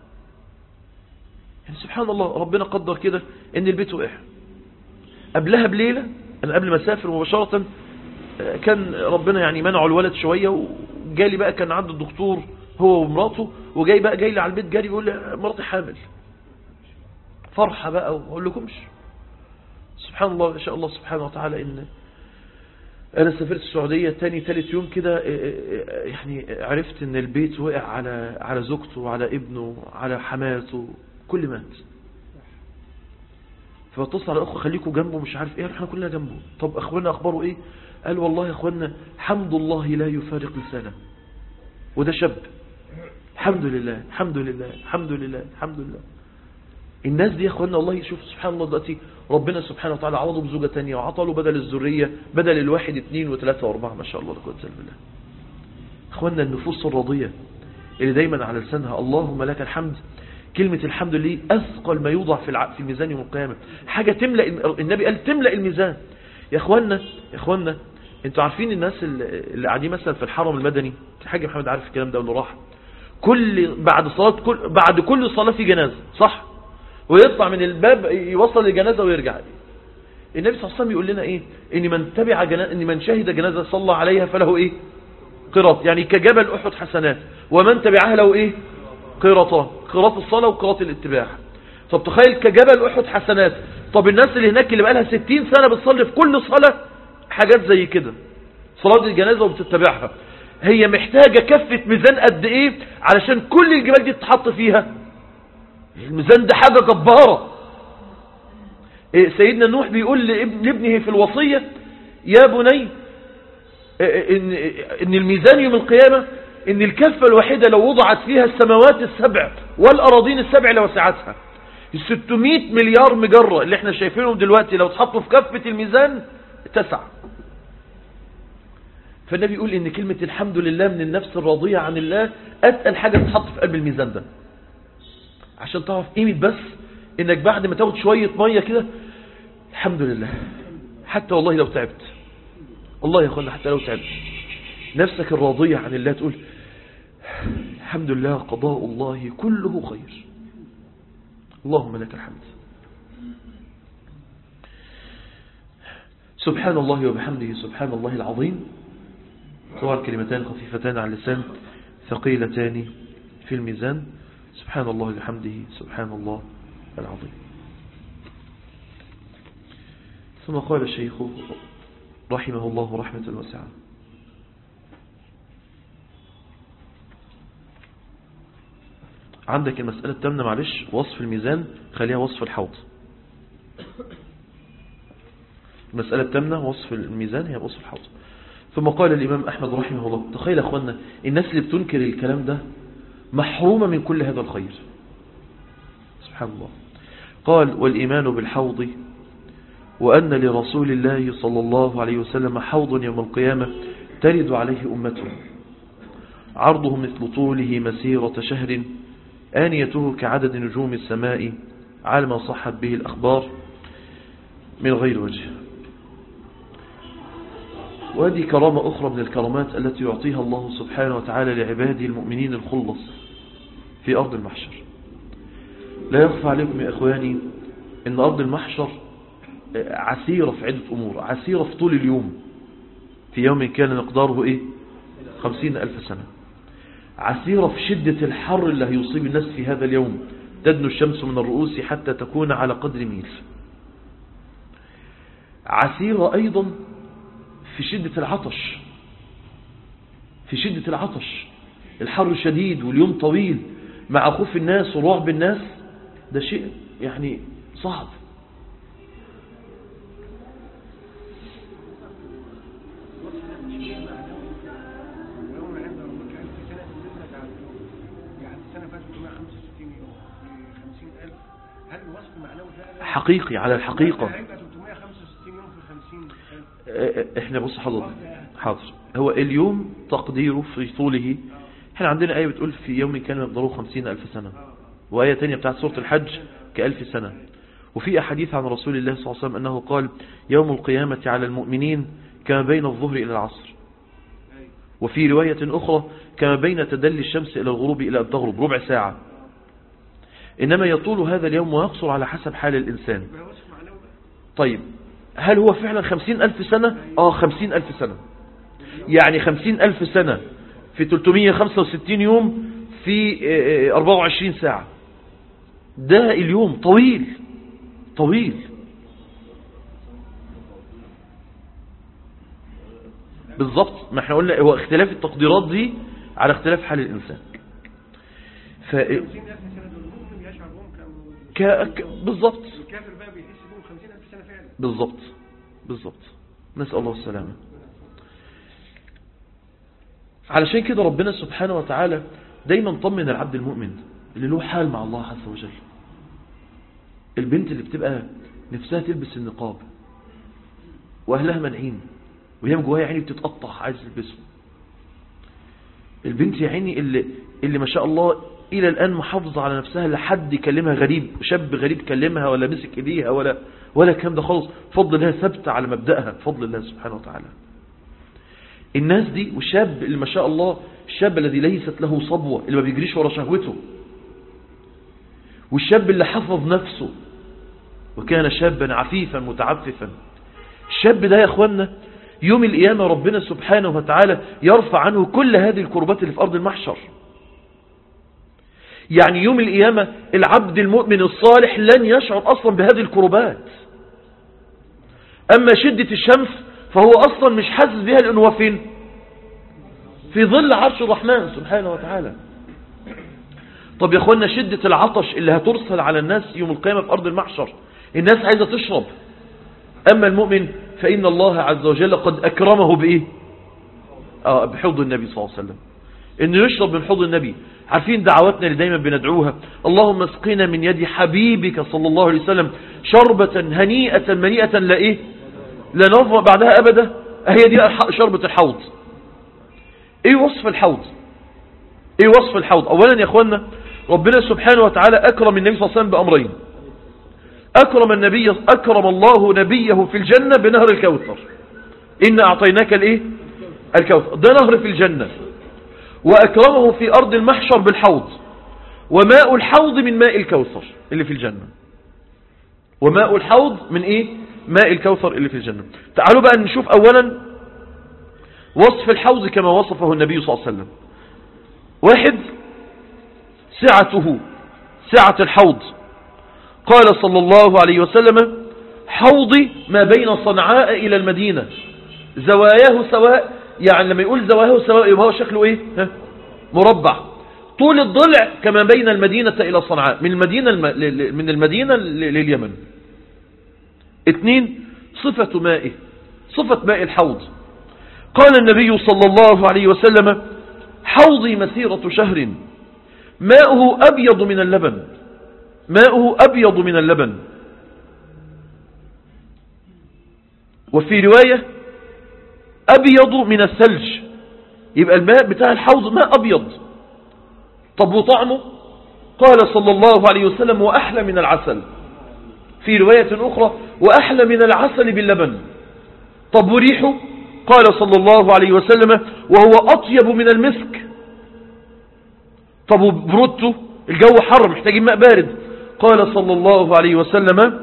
يعني سبحان الله ربنا قدر كده إن البيت وقع قبلها بليلة أنا قبل ما أسافر مباشرة كان ربنا يعني منعه الولد شوية وجالي بقى كان عنده الدكتور هو ومراته وجاي بقى جاي لي على البيت جاري بيقول لي مراتي حامل فرحة بقى وأقول لكمش سبحان الله إن شاء الله سبحانه وتعالى إن أنا سافرت السعودية تاني تالت يوم كده يعني عرفت إن البيت وقع على على زوجته وعلى ابنه على حماته كل مات فبتصل على أخو خليكم جنبه مش عارف إيه احنا كلنا جنبه طب أخوانا أخباره إيه قال والله يا أخوانا حمد الله لا يفارق لسانه وده شاب الحمد لله الحمد لله الحمد لله الحمد لله الناس دي يا اخوانا والله شوف سبحان الله دلوقتي ربنا سبحانه وتعالى عوضه بزوجة تانية وعطى له بدل الذرية بدل الواحد اثنين وثلاثة واربعة ما شاء الله لا قوه الا بالله اخوانا النفوس الراضية اللي دايما على لسانها اللهم لك الحمد كلمة الحمد لله أثقل ما يوضع في الع... في الميزان يوم القيامة حاجة تملأ النبي قال تملأ الميزان يا اخوانا يا اخوانا انتوا عارفين الناس اللي قاعدين مثلا في الحرم المدني حاجة محمد عارف الكلام ده وانه راح كل بعد صلاة كل بعد كل صلاة في جنازة صح ويطلع من الباب يوصل للجنازة ويرجع النبي صلى الله عليه وسلم يقول لنا ايه ان من تبع جنازة ان من شهد جنازة صلى عليها فله ايه قراط يعني كجبل احد حسنات ومن تبعها له ايه قراطان قراط الصلاة وقراط الاتباع طب تخيل كجبل احد حسنات طب الناس اللي هناك اللي بقالها 60 سنة بتصلي في كل صلاة حاجات زي كده صلاة الجنازة وبتتبعها هي محتاجة كفة ميزان قد ايه علشان كل الجبال دي تتحط فيها الميزان ده حاجة جبارة سيدنا نوح بيقول لابنه في الوصية يا بني إن, إن الميزان يوم القيامة إن الكفة الوحيدة لو وضعت فيها السماوات السبع والأراضين السبع لوسعتها ال 600 مليار مجرة اللي احنا شايفينهم دلوقتي لو اتحطوا في كفة الميزان تسع فالنبي يقول ان كلمة الحمد لله من النفس الراضية عن الله اتقل حاجة تتحط في قلب الميزان ده عشان تعرف قيمة بس انك بعد ما تاخد شوية مية كده الحمد لله حتى والله لو تعبت والله يا أخوانا حتى لو تعبت نفسك الراضية عن الله تقول الحمد لله قضاء الله كله خير اللهم لك الحمد سبحان الله وبحمده سبحان الله العظيم طبعا كلمتان خفيفتان على اللسان ثقيلتان في الميزان سبحان الله وبحمده سبحان الله العظيم ثم قال الشيخ رحمه الله رحمة واسعة عندك المسألة التامنة معلش وصف الميزان خليها وصف الحوض المسألة التامنة وصف الميزان هي وصف الحوض ثم قال الإمام أحمد رحمه الله تخيل أخوانا الناس اللي بتنكر الكلام ده محرومة من كل هذا الخير سبحان الله قال والإيمان بالحوض وأن لرسول الله صلى الله عليه وسلم حوض يوم القيامة ترد عليه أمته عرضه مثل طوله مسيرة شهر آنيته كعدد نجوم السماء على ما صحت به الأخبار من غير وجه وهذه كرامة أخرى من الكرامات التي يعطيها الله سبحانه وتعالى لعباده المؤمنين الخلص في أرض المحشر لا يخفى عليكم يا إخواني أن أرض المحشر عسيرة في عدة أمور عسيرة في طول اليوم في يوم كان مقداره إيه خمسين ألف سنة عسيرة في شدة الحر اللي هيصيب الناس في هذا اليوم تدنو الشمس من الرؤوس حتى تكون على قدر ميل عسيرة أيضا في شدة العطش في شدة العطش الحر شديد واليوم طويل مع خوف الناس ورعب الناس ده شيء يعني صعب حقيقي على الحقيقة احنا بص حضرتك حاضر هو اليوم تقديره في طوله احنا عندنا آية بتقول في يوم كان مقداره خمسين ألف سنة وآية تانية بتاعت سورة الحج كألف سنة وفي أحاديث عن رسول الله صلى الله عليه وسلم أنه قال يوم القيامة على المؤمنين كما بين الظهر إلى العصر وفي رواية أخرى كما بين تدلي الشمس إلى الغروب إلى أن تغرب ربع ساعة إنما يطول هذا اليوم ويقصر على حسب حال الإنسان طيب هل هو فعلا خمسين ألف سنة آه خمسين ألف سنة يعني خمسين ألف سنة في 365 يوم في 24 ساعة ده اليوم طويل طويل بالضبط ما احنا قلنا هو اختلاف التقديرات دي على اختلاف حال الإنسان ف... ك... ك... بالضبط الكافر بقى بيحس بهم 50000 سنة فعلا بالضبط بالضبط نسأل الله السلامة علشان كده ربنا سبحانه وتعالى دايما طمن العبد المؤمن اللي له حال مع الله عز وجل البنت اللي بتبقى نفسها تلبس النقاب واهلها منعين وهي من جواها عيني بتتقطع عايز تلبسه البنت يا عيني اللي اللي ما شاء الله الى الان محافظه على نفسها لحد يكلمها غريب شاب غريب كلمها ولا مسك ايديها ولا ولا الكلام ده خالص فضل الله ثابته على مبدأها بفضل الله سبحانه وتعالى الناس دي والشاب اللي ما شاء الله الشاب الذي ليست له صبوة اللي ما بيجريش ورا شهوته والشاب اللي حفظ نفسه وكان شابا عفيفا متعففا الشاب ده يا اخوانا يوم القيامة ربنا سبحانه وتعالى يرفع عنه كل هذه الكربات اللي في أرض المحشر يعني يوم القيامة العبد المؤمن الصالح لن يشعر أصلا بهذه الكربات أما شدة الشمس فهو أصلا مش حاسس بها لأنه هو فين في ظل عرش الرحمن سبحانه وتعالى طب يا أخوانا شدة العطش اللي هترسل على الناس يوم القيامة في أرض المحشر الناس عايزة تشرب أما المؤمن فإن الله عز وجل قد أكرمه بإيه آه بحوض النبي صلى الله عليه وسلم إنه يشرب من حوض النبي عارفين دعواتنا اللي دايما بندعوها اللهم اسقنا من يد حبيبك صلى الله عليه وسلم شربة هنيئة منيئة لا إيه لا نظمأ بعدها أبدا هي دي شربة الحوض إيه وصف الحوض إيه وصف الحوض أولا يا أخوانا ربنا سبحانه وتعالى أكرم النبي صلى الله عليه وسلم بأمرين أكرم النبي أكرم الله نبيه في الجنة بنهر الكوثر إن أعطيناك الإيه الكوثر ده نهر في الجنة وأكرمه في أرض المحشر بالحوض وماء الحوض من ماء الكوثر اللي في الجنة وماء الحوض من إيه ماء الكوثر اللي في الجنة تعالوا بقى نشوف أولا وصف الحوض كما وصفه النبي صلى الله عليه وسلم واحد سعته سعة الحوض قال صلى الله عليه وسلم حوضي ما بين صنعاء إلى المدينة زواياه سواء يعني لما يقول زواياه سواء يبقى هو شكله ايه ها؟ مربع طول الضلع كما بين المدينة إلى صنعاء من المدينة الم... من المدينة لليمن اثنين صفة مائه صفة ماء الحوض قال النبي صلى الله عليه وسلم حوضي مسيرة شهر ماؤه أبيض من اللبن ماؤه أبيض من اللبن وفي رواية أبيض من الثلج يبقى الماء بتاع الحوض ماء أبيض طب وطعمه قال صلى الله عليه وسلم وأحلى من العسل في رواية أخرى وأحلى من العسل باللبن طب وريحه قال صلى الله عليه وسلم وهو أطيب من المسك طب وبرودته الجو حر محتاجين ماء بارد قال صلى الله عليه وسلم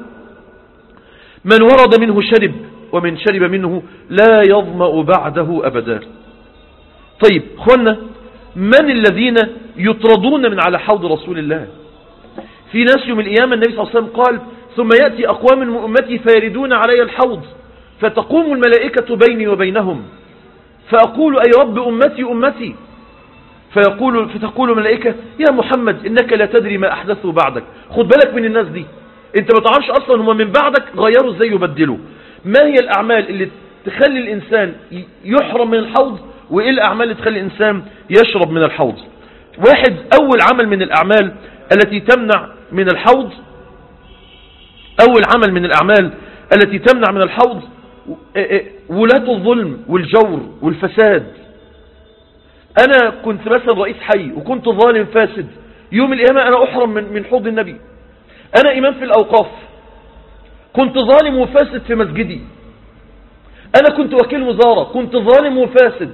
من ورد منه شرب ومن شرب منه لا يظمأ بعده أبدا طيب اخوانا من الذين يطردون من على حوض رسول الله في ناس يوم القيامة النبي صلى الله عليه وسلم قال ثم يأتي أقوام من أمتي فيردون علي الحوض فتقوم الملائكة بيني وبينهم فأقول أي رب أمتي أمتي فيقول فتقول الملائكة يا محمد إنك لا تدري ما أحدثه بعدك خد بالك من الناس دي انت ما تعرفش أصلا هم من بعدك غيروا ازاي يبدلوا ما هي الأعمال اللي تخلي الإنسان يحرم من الحوض وإيه الأعمال اللي تخلي الإنسان يشرب من الحوض واحد أول عمل من الأعمال التي تمنع من الحوض أول عمل من الأعمال التي تمنع من الحوض ولاة الظلم والجور والفساد أنا كنت مثلا رئيس حي وكنت ظالم فاسد يوم القيامة أنا أحرم من من حوض النبي أنا إمام في الأوقاف كنت ظالم وفاسد في مسجدي أنا كنت وكيل وزارة كنت ظالم وفاسد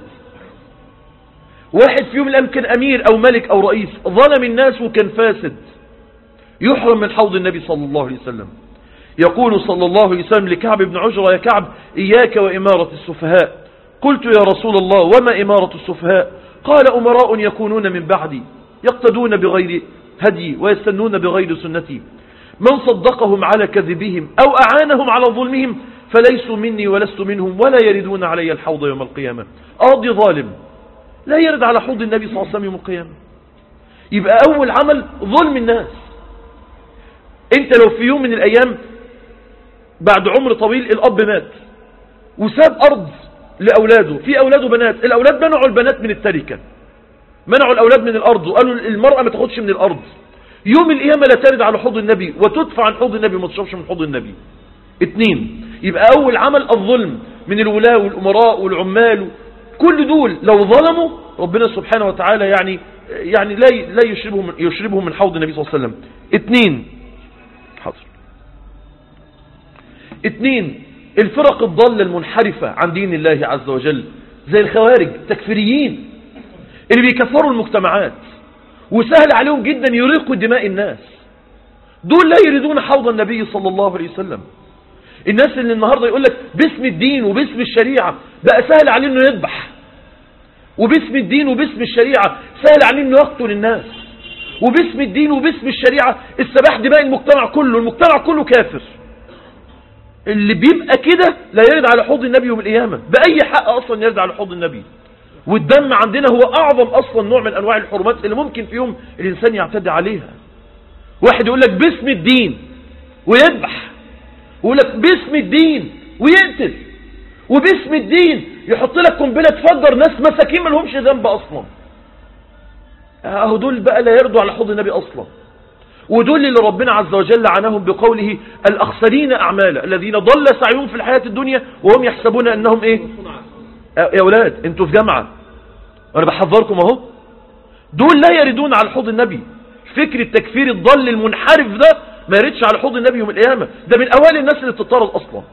واحد في يوم الأيام كان أمير أو ملك أو رئيس ظلم الناس وكان فاسد يحرم من حوض النبي صلى الله عليه وسلم يقول صلى الله عليه وسلم لكعب بن عجرة يا كعب إياك وإمارة السفهاء قلت يا رسول الله وما إمارة السفهاء قال أمراء يكونون من بعدي يقتدون بغير هدي ويستنون بغير سنتي من صدقهم على كذبهم أو أعانهم على ظلمهم فليسوا مني ولست منهم ولا يردون علي الحوض يوم القيامة قاضي ظالم لا يرد على حوض النبي صلى الله عليه وسلم يوم القيامة يبقى أول عمل ظلم الناس انت لو في يوم من الأيام بعد عمر طويل الأب مات وساب أرض لأولاده في أولاده بنات الأولاد منعوا البنات من التركة منعوا الأولاد من الأرض وقالوا المرأة ما تاخدش من الأرض يوم القيامة لا ترد على حوض النبي وتدفع عن حوض النبي ما تشربش من حوض النبي اتنين يبقى أول عمل الظلم من الولاة والأمراء والعمال كل دول لو ظلموا ربنا سبحانه وتعالى يعني يعني لا لا يشربهم يشربهم من حوض النبي صلى الله عليه وسلم اتنين حاضر اتنين الفرق الضالة المنحرفة عن دين الله عز وجل زي الخوارج تكفيريين اللي بيكفروا المجتمعات وسهل عليهم جدا يريقوا دماء الناس دول لا يريدون حوض النبي صلى الله عليه وسلم الناس اللي النهاردة يقول لك باسم الدين وباسم الشريعة بقى سهل عليه انه يذبح وباسم الدين وباسم الشريعة سهل عليه انه يقتل الناس وباسم الدين وباسم الشريعة استباح دماء المجتمع كله المجتمع كله كافر اللي بيبقى كده لا يرد على حوض النبي يوم القيامة بأي حق أصلا يرد على حوض النبي والدم عندنا هو أعظم أصلا نوع من أنواع الحرمات اللي ممكن في يوم الإنسان يعتدي عليها واحد يقول لك باسم الدين ويذبح ويقول لك باسم الدين ويقتل وباسم الدين يحط لك قنبله تفجر ناس مساكين ما لهمش ذنب اصلا اهو دول بقى لا يرضوا على حوض النبي اصلا ودول اللي ربنا عز وجل عنهم بقوله الأخسرين أعمالا الذين ضل سعيهم في الحياة الدنيا وهم يحسبون أنهم إيه يا أولاد أنتوا في جامعة وأنا بحذركم أهو دول لا يردون على حوض النبي فكر التكفير الضل المنحرف ده ما يردش على حوض النبي يوم القيامة ده من أوائل الناس اللي بتطرد أصلا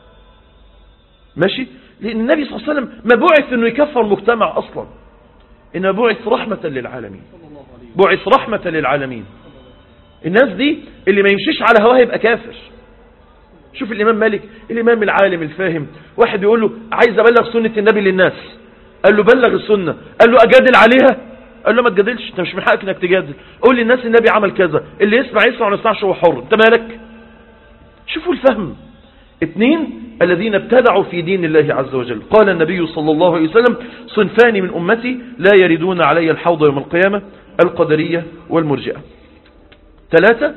ماشي لأن النبي صلى الله عليه وسلم ما بعث أنه يكفر مجتمع أصلا إنما بعث رحمة للعالمين بعث رحمة للعالمين الناس دي اللي ما يمشيش على هواه يبقى كافر شوف الإمام مالك الإمام العالم الفاهم واحد يقول له عايز أبلغ سنة النبي للناس قال له بلغ السنة قال له أجادل عليها قال له ما تجادلش انت مش من حقك انك تجادل قول للناس النبي عمل كذا اللي يسمع يسمع وما يسمعش هو حر انت مالك شوفوا الفهم اثنين الذين ابتدعوا في دين الله عز وجل قال النبي صلى الله عليه وسلم صنفان من أمتي لا يردون علي الحوض يوم القيامة القدرية والمرجئة ثلاثة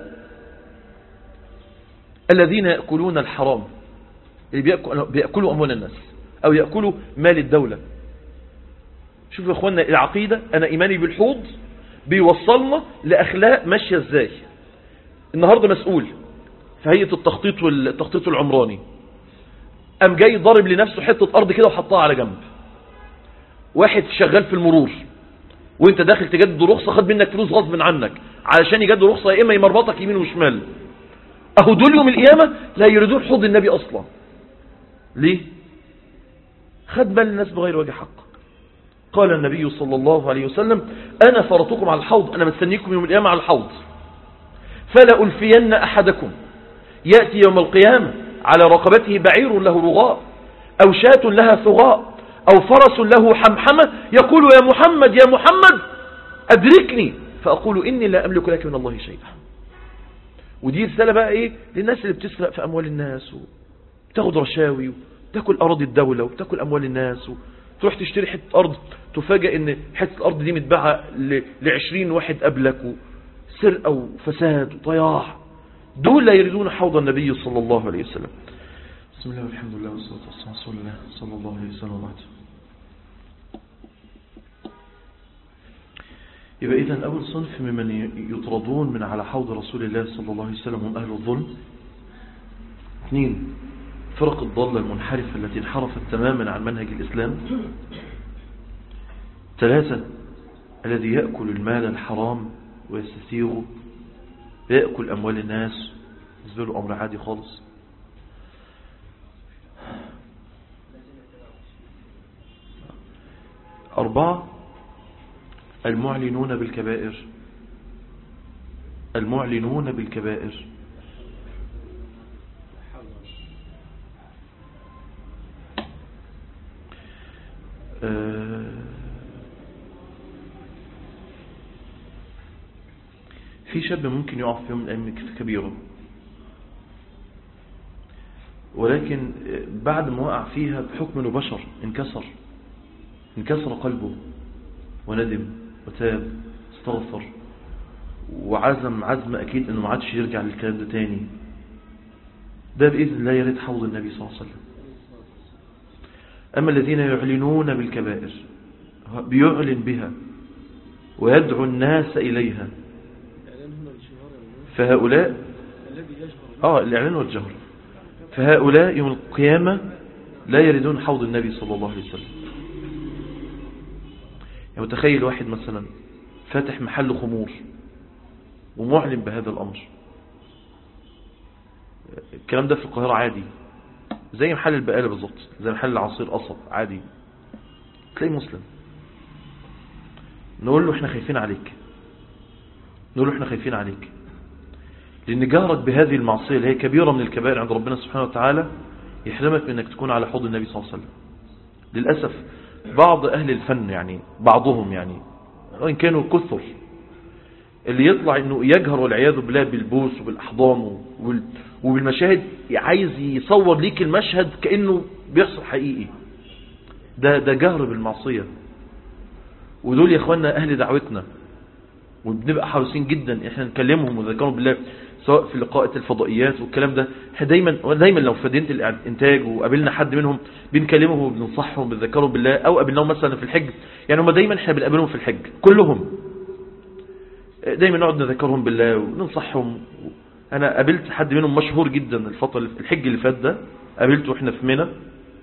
الذين يأكلون الحرام اللي بيأكل بيأكلوا أموال الناس أو يأكلوا مال الدولة شوفوا يا اخوانا العقيدة أنا إيماني بالحوض بيوصلنا لأخلاق ماشية ازاي النهاردة مسؤول في هيئة التخطيط والتخطيط العمراني قام جاي ضارب لنفسه حتة أرض كده وحطها على جنب واحد شغال في المرور وانت داخل تجدد رخصة خد منك فلوس غصب عنك علشان يجدد رخصة يا إما يمربطك يمين وشمال أهو دول يوم القيامة لا يريدون حوض النبي أصلا ليه خد مال الناس بغير وجه حق قال النبي صلى الله عليه وسلم أنا فرطكم على الحوض أنا مستنيكم يوم القيامة على الحوض فلا ألفين أحدكم يأتي يوم القيامة على رقبته بعير له رغاء أو شاة لها ثغاء أو فرس له حمحمة يقول يا محمد يا محمد أدركني فأقول إني لا أملك لك من الله شيئا ودي رسالة بقى إيه للناس اللي بتسرق في أموال الناس وتاخد رشاوي وتاكل أراضي الدولة وتاكل أموال الناس وتروح تشتري حتة أرض تفاجأ إن حتة الأرض دي متباعة لعشرين واحد قبلك سرقة وفساد وطياح دول لا يريدون حوض النبي صلى الله عليه وسلم بسم الله والحمد لله والصلاة والسلام على رسول الله صلى الله عليه وسلم وبعد يبقى إذا أول صنف ممن يطردون من على حوض رسول الله صلى الله عليه وسلم هم أهل الظلم اثنين فرق الضالة المنحرفة التي انحرفت تماما عن منهج الإسلام ثلاثة الذي يأكل المال الحرام ويستثيره يأكل أموال الناس بالنسبة له أمر عادي خالص أربعة المعلنون بالكبائر المعلنون بالكبائر في شاب ممكن يقع في يوم من الأيام كبيرة ولكن بعد ما وقع فيها بحكم انه بشر انكسر انكسر قلبه وندم وتاب استغفر وعزم عزم أكيد أنه ما عادش يرجع للكلام ده تاني ده بإذن الله يريد حوض النبي صلى الله عليه وسلم أما الذين يعلنون بالكبائر بيعلن بها ويدعو الناس إليها فهؤلاء آه الإعلان والجهر فهؤلاء يوم القيامة لا يريدون حوض النبي صلى الله عليه وسلم يعني متخيل واحد مثلا فاتح محل خمور ومعلن بهذا الأمر الكلام ده في القاهرة عادي زي محل البقالة بالظبط زي محل العصير قصب عادي تلاقي مسلم نقول له احنا خايفين عليك نقول له احنا خايفين عليك لأن جهرك بهذه المعصية اللي هي كبيرة من الكبائر عند ربنا سبحانه وتعالى يحرمك من أنك تكون على حوض النبي صلى الله عليه وسلم للأسف بعض أهل الفن يعني بعضهم يعني وإن كانوا كثر اللي يطلع أنه يجهر والعياذ بالله بالبوس وبالأحضان وبالمشاهد عايز يصور ليك المشهد كأنه بيحصل حقيقي ده ده جهر بالمعصية ودول يا اخوانا أهل دعوتنا وبنبقى حريصين جدا احنا نكلمهم ونذكرهم بالله سواء في لقاءات الفضائيات والكلام ده احنا دايما دايما لو في مدينه الانتاج وقابلنا حد منهم بنكلمهم وبننصحهم بنذكرهم بالله او قابلناهم مثلا في الحج يعني هم دايما احنا بنقابلهم في الحج كلهم دايما نقعد نذكرهم بالله وننصحهم انا قابلت حد منهم مشهور جدا الفتره اللي في الحج اللي فات ده قابلته احنا في منى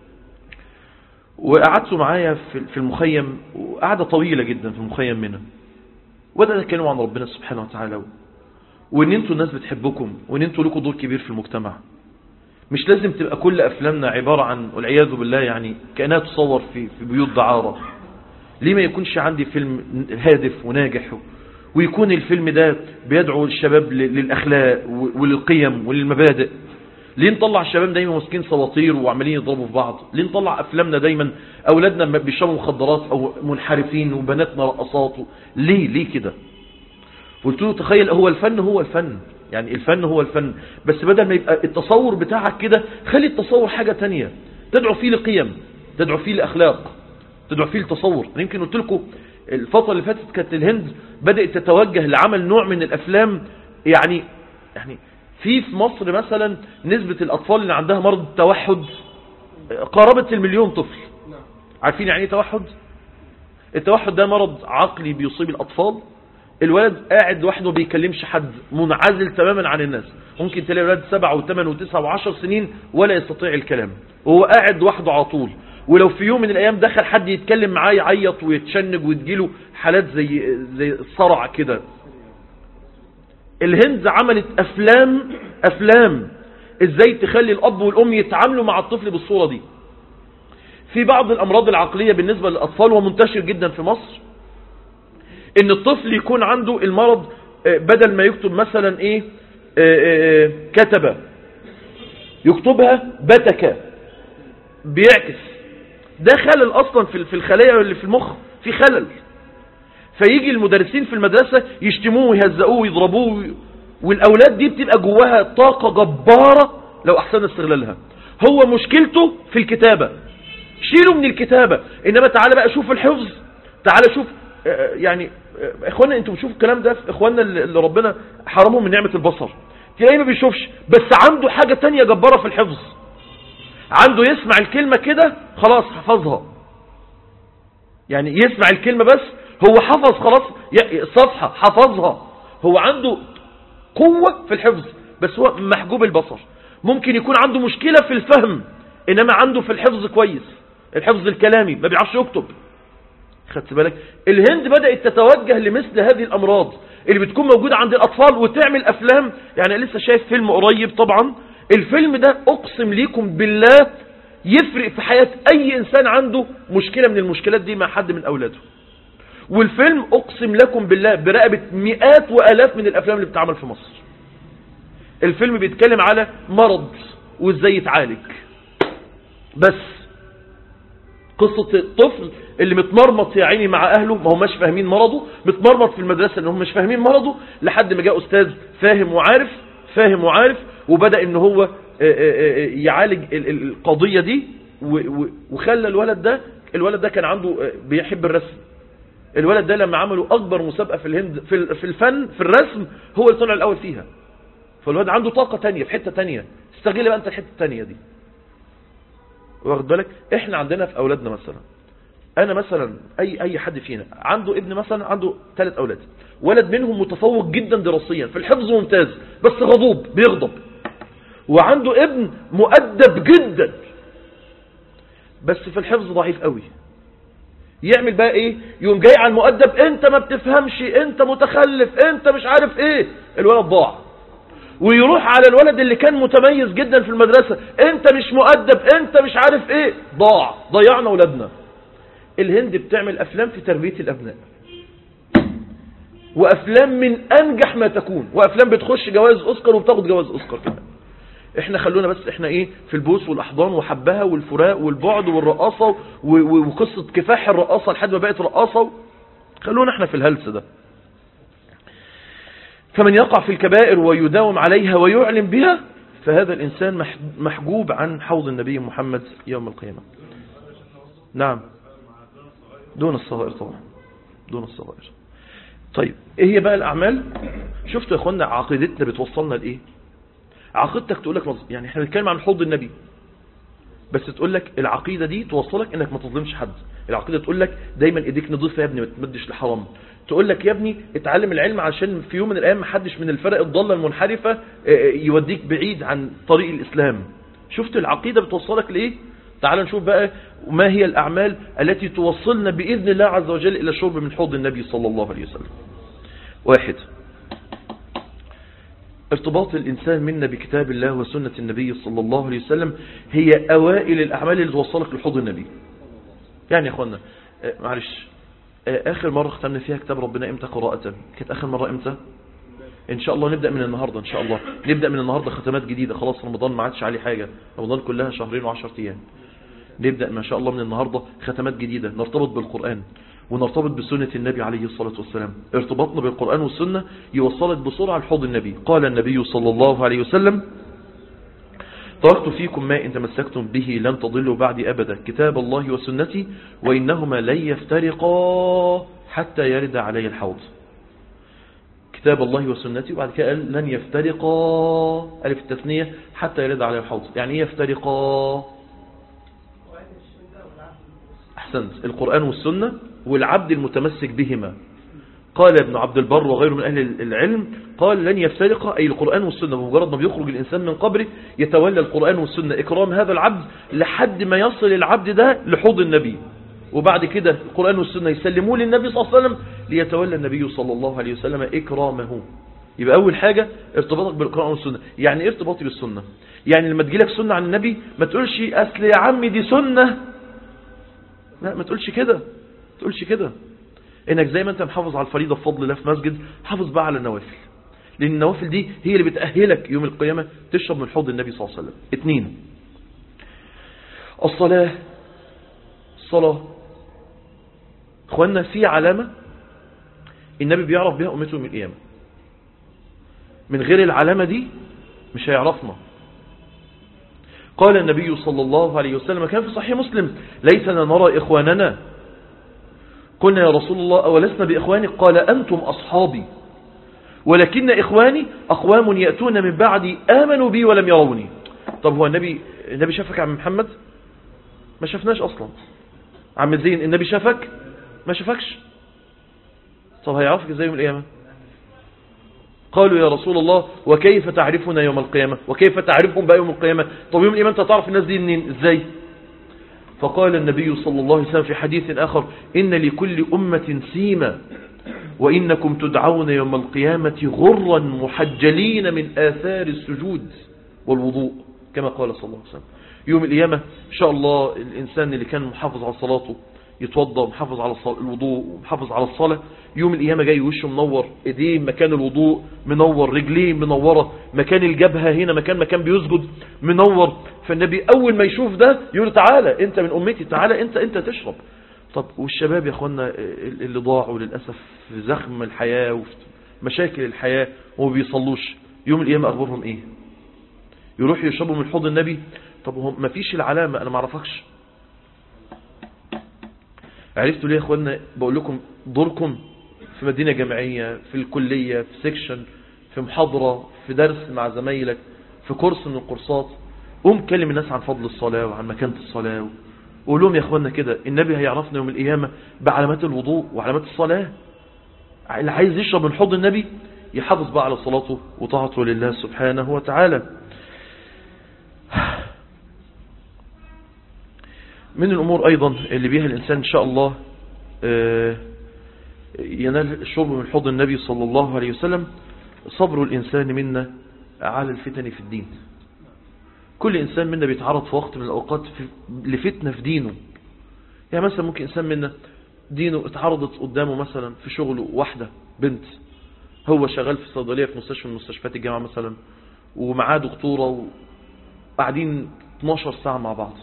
وقعدتوا معايا في المخيم وقعدة طويلة جدا في المخيم منى وده يتكلموا عن ربنا سبحانه وتعالى وان انتوا الناس بتحبكم وان انتوا لكم دور كبير في المجتمع مش لازم تبقى كل افلامنا عبارة عن والعياذ بالله يعني كأنها تصور في, في بيوت دعارة ليه ما يكونش عندي فيلم هادف وناجح ويكون الفيلم ده بيدعو الشباب للأخلاق وللقيم وللمبادئ ليه نطلع الشباب دايما ماسكين سواطير وعمالين يضربوا في بعض ليه نطلع افلامنا دايما اولادنا بيشربوا مخدرات او منحرفين وبناتنا رقصات ليه ليه كده قلت له تخيل هو الفن هو الفن يعني الفن هو الفن بس بدل ما يبقى التصور بتاعك كده خلي التصور حاجة تانية تدعو فيه لقيم تدعو فيه لأخلاق تدعو فيه لتصور أنا يمكن قلت لكم الفترة اللي فاتت كانت الهند بدأت تتوجه لعمل نوع من الأفلام يعني يعني في في مصر مثلا نسبة الأطفال اللي عندها مرض التوحد قرابة المليون طفل عارفين يعني ايه توحد التوحد ده مرض عقلي بيصيب الأطفال الولد قاعد لوحده ما بيكلمش حد منعزل تماما عن الناس ممكن تلاقي ولد سبع وثمان وتسع وعشر سنين ولا يستطيع الكلام وهو قاعد لوحده على طول ولو في يوم من الايام دخل حد يتكلم معاه يعيط ويتشنج وتجيله حالات زي زي الصرع كده الهند عملت افلام افلام ازاي تخلي الاب والام يتعاملوا مع الطفل بالصورة دي في بعض الامراض العقلية بالنسبة للاطفال ومنتشر جدا في مصر ان الطفل يكون عنده المرض بدل ما يكتب مثلا ايه كتب يكتبها بتك بيعكس ده خلل اصلا في الخلايا اللي في المخ في خلل فيجي المدرسين في المدرسة يشتموه ويهزقوه ويضربوه والاولاد دي بتبقى جواها طاقة جبارة لو احسن استغلالها هو مشكلته في الكتابة شيله من الكتابة انما تعالى بقى شوف الحفظ تعالى شوف يعني اخوانا انتوا بتشوفوا الكلام ده في اخوانا اللي ربنا حرمهم من نعمة البصر تلاقيه ما بيشوفش بس عنده حاجة تانية جبارة في الحفظ عنده يسمع الكلمة كده خلاص حفظها يعني يسمع الكلمة بس هو حفظ خلاص صفحة حفظها هو عنده قوة في الحفظ بس هو محجوب البصر ممكن يكون عنده مشكلة في الفهم انما عنده في الحفظ كويس الحفظ الكلامي ما بيعرفش يكتب خدت بالك الهند بدأت تتوجه لمثل هذه الأمراض اللي بتكون موجودة عند الأطفال وتعمل أفلام يعني لسه شايف فيلم قريب طبعا الفيلم ده أقسم ليكم بالله يفرق في حياة أي إنسان عنده مشكلة من المشكلات دي مع حد من أولاده والفيلم أقسم لكم بالله برقبة مئات وألاف من الأفلام اللي بتعمل في مصر الفيلم بيتكلم على مرض وإزاي يتعالج بس قصة الطفل اللي متمرمط يا عيني مع أهله ما هماش فاهمين مرضه متمرمط في المدرسة اللي هم مش فاهمين مرضه لحد ما جاء أستاذ فاهم وعارف فاهم وعارف وبدأ ان هو يعالج القضية دي وخلى الولد ده الولد ده كان عنده بيحب الرسم الولد ده لما عملوا أكبر مسابقة في الهند في الفن في الرسم هو اللي طلع الأول فيها فالولد عنده طاقة تانية في حتة تانية استغل بقى انت الحتة التانية دي واخد بالك احنا عندنا في اولادنا مثلا انا مثلا اي اي حد فينا عنده ابن مثلا عنده ثلاث اولاد ولد منهم متفوق جدا دراسيا في الحفظ ممتاز بس غضوب بيغضب وعنده ابن مؤدب جدا بس في الحفظ ضعيف قوي يعمل بقى ايه يوم جاي على المؤدب انت ما بتفهمش انت متخلف انت مش عارف ايه الولد ضاع ويروح على الولد اللي كان متميز جدا في المدرسة انت مش مؤدب انت مش عارف ايه ضاع ضيعنا ولادنا الهند بتعمل افلام في تربية الابناء وافلام من انجح ما تكون وافلام بتخش جوائز اوسكار وبتاخد جوائز اوسكار كمان احنا خلونا بس احنا ايه في البوس والاحضان وحبها والفراق والبعد والرقاصة وقصة كفاح الرقاصة لحد ما بقت رقاصة خلونا احنا في الهلس ده فمن يقع في الكبائر ويداوم عليها ويعلم بها فهذا الإنسان محجوب عن حوض النبي محمد يوم القيامة نعم دون الصغائر طبعا دون الصغائر طيب ايه هي بقى الأعمال شفتوا يا اخوانا عقيدتنا بتوصلنا لإيه عقيدتك تقول لك يعني احنا بنتكلم عن حوض النبي بس تقول لك العقيدة دي توصلك انك ما تظلمش حد العقيدة تقول لك دايما ايديك نظيفة يا ابني ما تمدش لحرام تقول لك يا ابني اتعلم العلم عشان في يوم من الايام محدش من الفرق الضالة المنحرفة يوديك بعيد عن طريق الاسلام شفت العقيدة بتوصلك لايه تعال نشوف بقى ما هي الاعمال التي توصلنا باذن الله عز وجل الى الشرب من حوض النبي صلى الله عليه وسلم واحد ارتباط الإنسان منا بكتاب الله وسنة النبي صلى الله عليه وسلم هي أوائل الأعمال اللي توصلك لحوض النبي يعني يا أخوانا آه، معلش آه، آخر مرة ختمنا فيها كتاب ربنا إمتى قراءة كانت آخر مرة إمتى إن شاء الله نبدأ من النهاردة إن شاء الله نبدأ من النهاردة ختمات جديدة خلاص رمضان ما عادش عليه حاجة رمضان كلها شهرين وعشرة أيام نبدأ ما شاء الله من النهاردة ختمات جديدة نرتبط بالقرآن ونرتبط بسنة النبي عليه الصلاة والسلام ارتباطنا بالقرآن والسنة يوصلك بسرعة لحوض النبي قال النبي صلى الله عليه وسلم تركت فيكم ما إن تمسكتم به لن تضلوا بعد أبدا كتاب الله وسنتي وإنهما لن يفترقا حتى يرد علي الحوض كتاب الله وسنتي وبعد كده قال لن يفترقا ألف التثنية حتى يرد علي الحوض يعني ايه يفترقا أحسنت القرآن والسنة والعبد المتمسك بهما قال ابن عبد البر وغيره من أهل العلم قال لن يفترق أي القرآن والسنة بمجرد ما بيخرج الإنسان من قبره يتولى القرآن والسنة إكرام هذا العبد لحد ما يصل العبد ده لحوض النبي وبعد كده القرآن والسنة يسلموه للنبي صلى الله عليه وسلم ليتولى النبي صلى الله عليه وسلم إكرامه يبقى أول حاجة ارتباطك بالقرآن والسنة يعني ايه ارتباطي بالسنة يعني لما تجيلك سنة عن النبي ما تقولش أصل يا عمي دي سنة لا ما تقولش كده ما تقولش كده انك زي ما انت محافظ على الفريضة بفضل الله في مسجد حافظ بقى على النوافل لان النوافل دي هي اللي بتأهلك يوم القيامة تشرب من حوض النبي صلى الله عليه وسلم اتنين الصلاة الصلاة اخوانا في علامة النبي بيعرف بها امته يوم القيامة من غير العلامة دي مش هيعرفنا قال النبي صلى الله عليه وسلم كان في صحيح مسلم ليسنا نرى إخواننا قلنا يا رسول الله أولسنا بإخوانك قال أنتم أصحابي ولكن إخواني أقوام يأتون من بعدي آمنوا بي ولم يروني طب هو النبي النبي شافك عم محمد ما شفناش أصلا عم زين النبي شافك ما شافكش طب هيعرفك ازاي يوم القيامة قالوا يا رسول الله وكيف تعرفنا يوم القيامة وكيف تعرفهم بقى يوم القيامة طب يوم القيامة انت تعرف الناس دي منين ازاي فقال النبي صلى الله عليه وسلم في حديث آخر إن لكل أمة سيما وإنكم تدعون يوم القيامة غرا محجلين من آثار السجود والوضوء كما قال صلى الله عليه وسلم يوم القيامة إن شاء الله الإنسان اللي كان محافظ على صلاته يتوضى ومحافظ على الوضوء ومحافظ على الصلاة يوم القيامة جاي وشه منور ايديه مكان الوضوء منور رجليه منورة مكان الجبهة هنا مكان مكان بيسجد منور فالنبي اول ما يشوف ده يقول تعالى انت من امتي تعالى انت انت تشرب طب والشباب يا اخوانا اللي ضاعوا للأسف في زخم الحياة وفي مشاكل الحياة وما بيصلوش يوم القيامة اخبارهم ايه يروح يشربوا من حوض النبي طب هم ما فيش العلامة انا ما اعرفكش عرفتوا ليه يا اخوانا بقول لكم دوركم في مدينة جامعية في الكلية في سيكشن في محاضرة في درس مع زمايلك في كورس من الكورسات قوم كلم الناس عن فضل الصلاة وعن مكانة الصلاة وقول لهم يا اخوانا كده النبي هيعرفنا يوم القيامة بعلامات الوضوء وعلامات الصلاة اللي عايز يشرب من حوض النبي يحافظ بقى على صلاته وطاعته لله سبحانه وتعالى من الأمور أيضا اللي بيها الإنسان إن شاء الله ينال الشرب من حوض النبي صلى الله عليه وسلم صبر الإنسان منا على الفتن في الدين كل إنسان منا بيتعرض في وقت من الأوقات لفتنة في دينه يعني مثلا ممكن إنسان منا دينه اتعرضت قدامه مثلا في شغله واحدة بنت هو شغال في صيدلية في مستشفى من مستشفيات الجامعة مثلا ومعاه دكتورة وقاعدين 12 ساعة مع بعض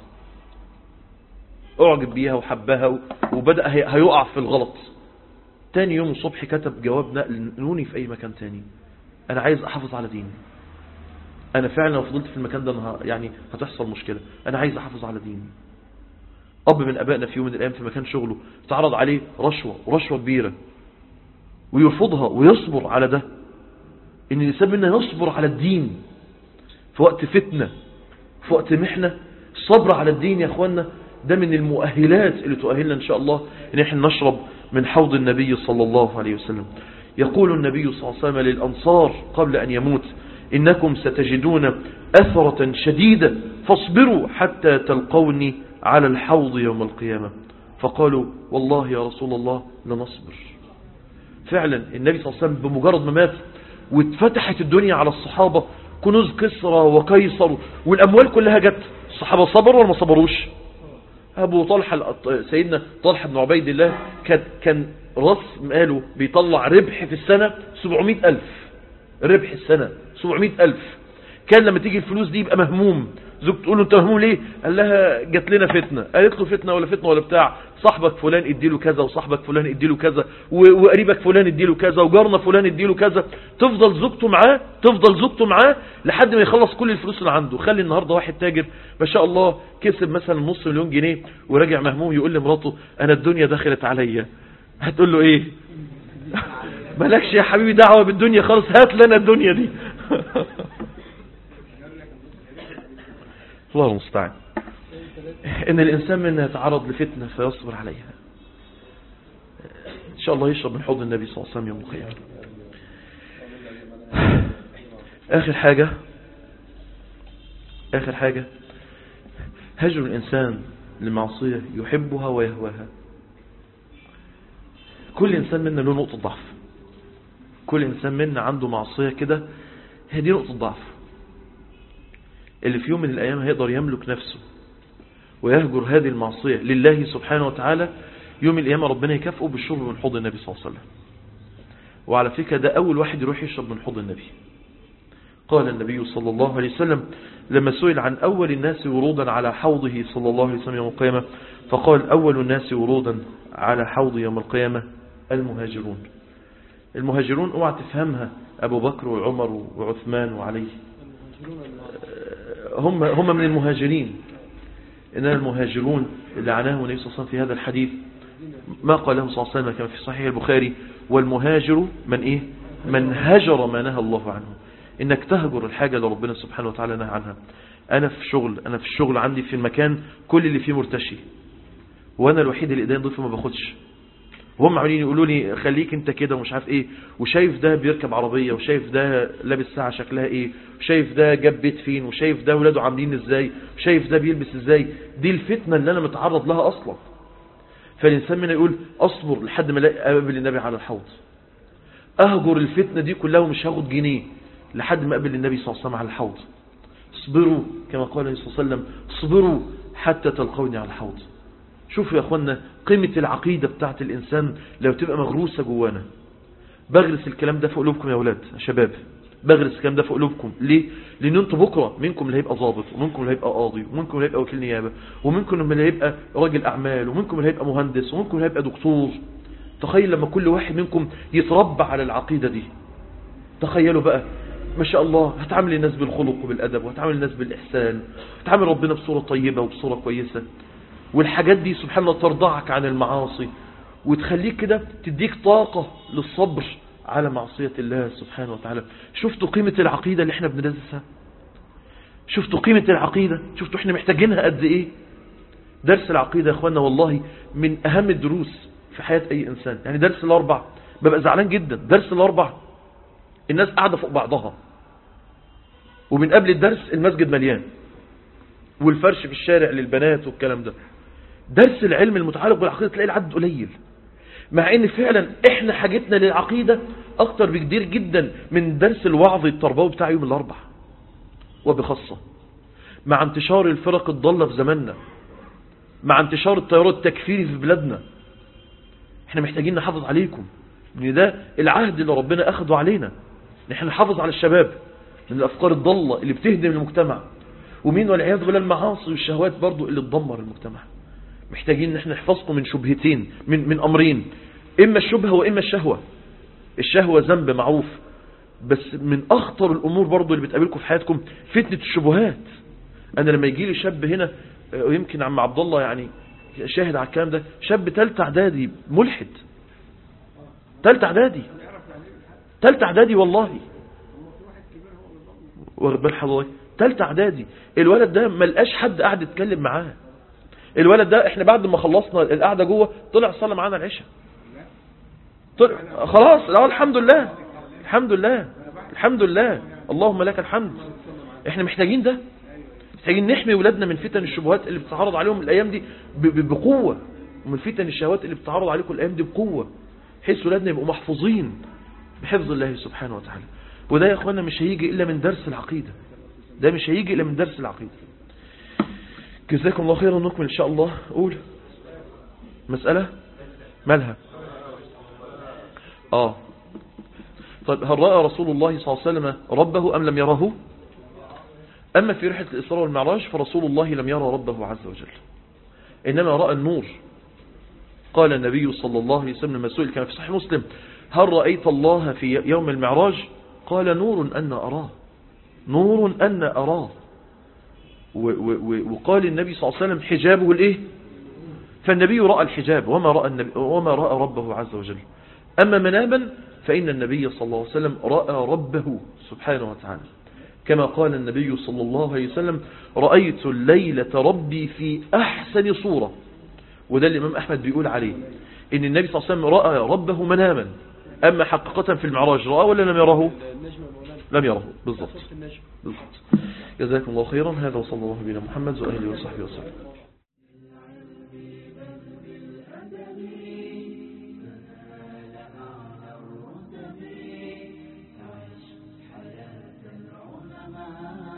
اعجب بيها وحبها وبدأ هيقع في الغلط تاني يوم الصبح كتب جواب نقل نقلوني في اي مكان تاني انا عايز احافظ على ديني انا فعلا لو فضلت في المكان ده أنا يعني هتحصل مشكلة انا عايز احافظ على ديني اب من ابائنا في يوم من الايام في مكان شغله اتعرض عليه رشوة ورشوة كبيرة ويرفضها ويصبر على ده ان الانسان منا يصبر على الدين في وقت فتنة في وقت محنة الصبر على الدين يا اخوانا ده من المؤهلات اللي تؤهلنا ان شاء الله ان احنا نشرب من حوض النبي صلى الله عليه وسلم يقول النبي صلى الله عليه وسلم للأنصار قبل أن يموت إنكم ستجدون أثرة شديدة فاصبروا حتى تلقوني على الحوض يوم القيامة فقالوا والله يا رسول الله لنصبر فعلا النبي صلى الله عليه وسلم بمجرد ما مات واتفتحت الدنيا على الصحابة كنوز كسرى وقيصر والأموال كلها جت الصحابة صبروا ولا ما صبروش أبو طلحة الأط- سيدنا طلحة بن عبيد الله كان, كان راس ماله بيطلع ربح في السنة 700 ألف ربح السنة 700 ألف كان لما تيجي الفلوس دي يبقى مهموم زوجته تقول له انت مهموم ليه قال لها جات لنا فتنة قالت له فتنة ولا فتنة ولا بتاع صاحبك فلان اديله كذا وصاحبك فلان اديله كذا و- وقريبك فلان اديله كذا وجارنا فلان اديله كذا تفضل زوجته معاه تفضل زوجته معاه لحد ما يخلص كل الفلوس اللي عنده خلي النهارده واحد تاجر ما شاء الله كسب مثلا نص مليون جنيه وراجع مهموم يقول لمراته انا الدنيا دخلت عليا هتقول له ايه مالكش يا حبيبي دعوة بالدنيا خالص هات لنا الدنيا دي الله المستعان ان الانسان منا يتعرض لفتنة فيصبر عليها ان شاء الله يشرب من حوض النبي صلى الله عليه وسلم يوم القيامة اخر حاجة اخر حاجة هجر الانسان لمعصية يحبها ويهواها كل انسان منا له نقطة ضعف كل انسان منا عنده معصية كده هي دي نقطة ضعف اللي في يوم من الايام هيقدر يملك نفسه ويهجر هذه المعصية لله سبحانه وتعالى يوم القيامة ربنا يكافئه بالشرب من حوض النبي صلى الله عليه وسلم وعلى فكرة ده أول واحد يروح يشرب من حوض النبي قال النبي صلى الله عليه وسلم لما سئل عن أول الناس ورودا على حوضه صلى الله عليه وسلم يوم القيامة فقال أول الناس ورودا على حوض يوم القيامة المهاجرون المهاجرون اوعى تفهمها أبو بكر وعمر وعثمان وعلي هم هم من المهاجرين إن المهاجرون اللي عناه النبي صلى الله عليه وسلم في هذا الحديث ما قاله صلى الله عليه وسلم كما في صحيح البخاري والمهاجر من إيه من هجر ما نهى الله عنه إنك تهجر الحاجة اللي ربنا سبحانه وتعالى نهى عنها أنا في شغل أنا في الشغل عندي في المكان كل اللي فيه مرتشي وأنا الوحيد اللي إيدين ضيفه ما باخدش وهم عاملين يقولوا لي خليك انت كده ومش عارف ايه وشايف ده بيركب عربية وشايف ده لابس ساعة شكلها ايه وشايف ده جاب بيت فين وشايف ده ولاده عاملين ازاي وشايف ده بيلبس ازاي دي الفتنة اللي انا متعرض لها اصلا فالانسان منا يقول اصبر لحد ما الاقي اقابل النبي على الحوض اهجر الفتنة دي كلها ومش هاخد جنيه لحد ما اقابل النبي صلى الله عليه وسلم على الحوض اصبروا كما قال النبي صلى الله عليه وسلم اصبروا حتى تلقوني على الحوض شوفوا يا اخوانا قيمة العقيدة بتاعت الإنسان لو تبقى مغروسة جوانا بغرس الكلام ده في قلوبكم يا أولاد يا شباب بغرس الكلام ده في قلوبكم ليه؟ لأن انتوا بكرة منكم اللي هيبقى ضابط ومنكم اللي هيبقى قاضي ومنكم اللي هيبقى وكيل نيابة ومنكم اللي هيبقى راجل أعمال ومنكم اللي هيبقى مهندس ومنكم اللي هيبقى دكتور تخيل لما كل واحد منكم يتربى على العقيدة دي تخيلوا بقى ما شاء الله هتعامل الناس بالخلق وبالأدب وهتعامل الناس بالإحسان هتعامل ربنا بصورة طيبة وبصورة كويسة والحاجات دي سبحان الله ترضعك عن المعاصي وتخليك كده تديك طاقة للصبر على معصية الله سبحانه وتعالى شفتوا قيمة العقيدة اللي احنا بندرسها شفتوا قيمة العقيدة شفتوا احنا محتاجينها قد ايه درس العقيدة يا اخوانا والله من اهم الدروس في حياة اي انسان يعني درس الاربع ببقى زعلان جدا درس الاربع الناس قاعدة فوق بعضها ومن قبل الدرس المسجد مليان والفرش في الشارع للبنات والكلام ده درس العلم المتعلق بالعقيدة تلاقي العدد قليل مع ان فعلا احنا حاجتنا للعقيدة اكتر بكتير جدا من درس الوعظ التربوي بتاع يوم الاربع وبخاصة مع انتشار الفرق الضالة في زماننا مع انتشار التيار التكفيري في بلادنا احنا محتاجين نحافظ عليكم ان ده العهد اللي ربنا اخده علينا ان احنا نحافظ على الشباب من الافكار الضالة اللي بتهدم المجتمع ومين والعياذ بالله المعاصي والشهوات برضو اللي تدمر المجتمع محتاجين ان احنا نحفظكم من شبهتين من من امرين اما الشبهه واما الشهوه الشهوه ذنب معروف بس من اخطر الامور برضو اللي بتقابلكم في حياتكم فتنه الشبهات انا لما يجي لي شاب هنا ويمكن عم عبد الله يعني شاهد على الكلام ده شاب ثالثه اعدادي ملحد ثالثه اعدادي ثالثه اعدادي والله واخد بال حضرتك ثالثه اعدادي الولد ده ما لقاش حد قاعد يتكلم معاه الولد ده احنا بعد ما خلصنا القعده جوه طلع صلى معانا العشاء طلع خلاص لا الحمد لله الحمد لله الحمد لله اللهم لك الحمد احنا محتاجين ده محتاجين نحمي ولادنا من فتن الشبهات اللي بتتعرض عليهم الايام دي بقوه ومن فتن الشهوات اللي بتتعرض عليكم الايام دي بقوه بحيث ولادنا يبقوا محفوظين بحفظ الله سبحانه وتعالى وده يا اخوانا مش هيجي الا من درس العقيدة ده مش هيجي الا من درس العقيدة جزاكم الله خيرا نكمل ان شاء الله قول مسألة مالها اه طيب هل رأى رسول الله صلى الله عليه وسلم ربه أم لم يره أما في رحلة الإسراء والمعراج فرسول الله لم يرى ربه عز وجل إنما رأى النور قال النبي صلى الله عليه وسلم لما سئل كان في صحيح مسلم هل رأيت الله في يوم المعراج قال نور أن أراه نور أن أراه وقال النبي صلى الله عليه وسلم حجابه الإيه فالنبي رأى الحجاب وما رأى, النبي وما رأى ربه عز وجل أما مناما فإن النبي صلى الله عليه وسلم رأى ربه سبحانه وتعالى كما قال النبي صلى الله عليه وسلم رأيت الليلة ربي في أحسن صورة وده الإمام أحمد بيقول عليه إن النبي صلى الله عليه وسلم رأى ربه مناما أما حقيقة في المعراج رأى ولا لم يره لم يره بالضبط بالضبط جزاكم الله خيرا هذا وصلى الله بنا محمد وأهله وصحبه وسلم العلماء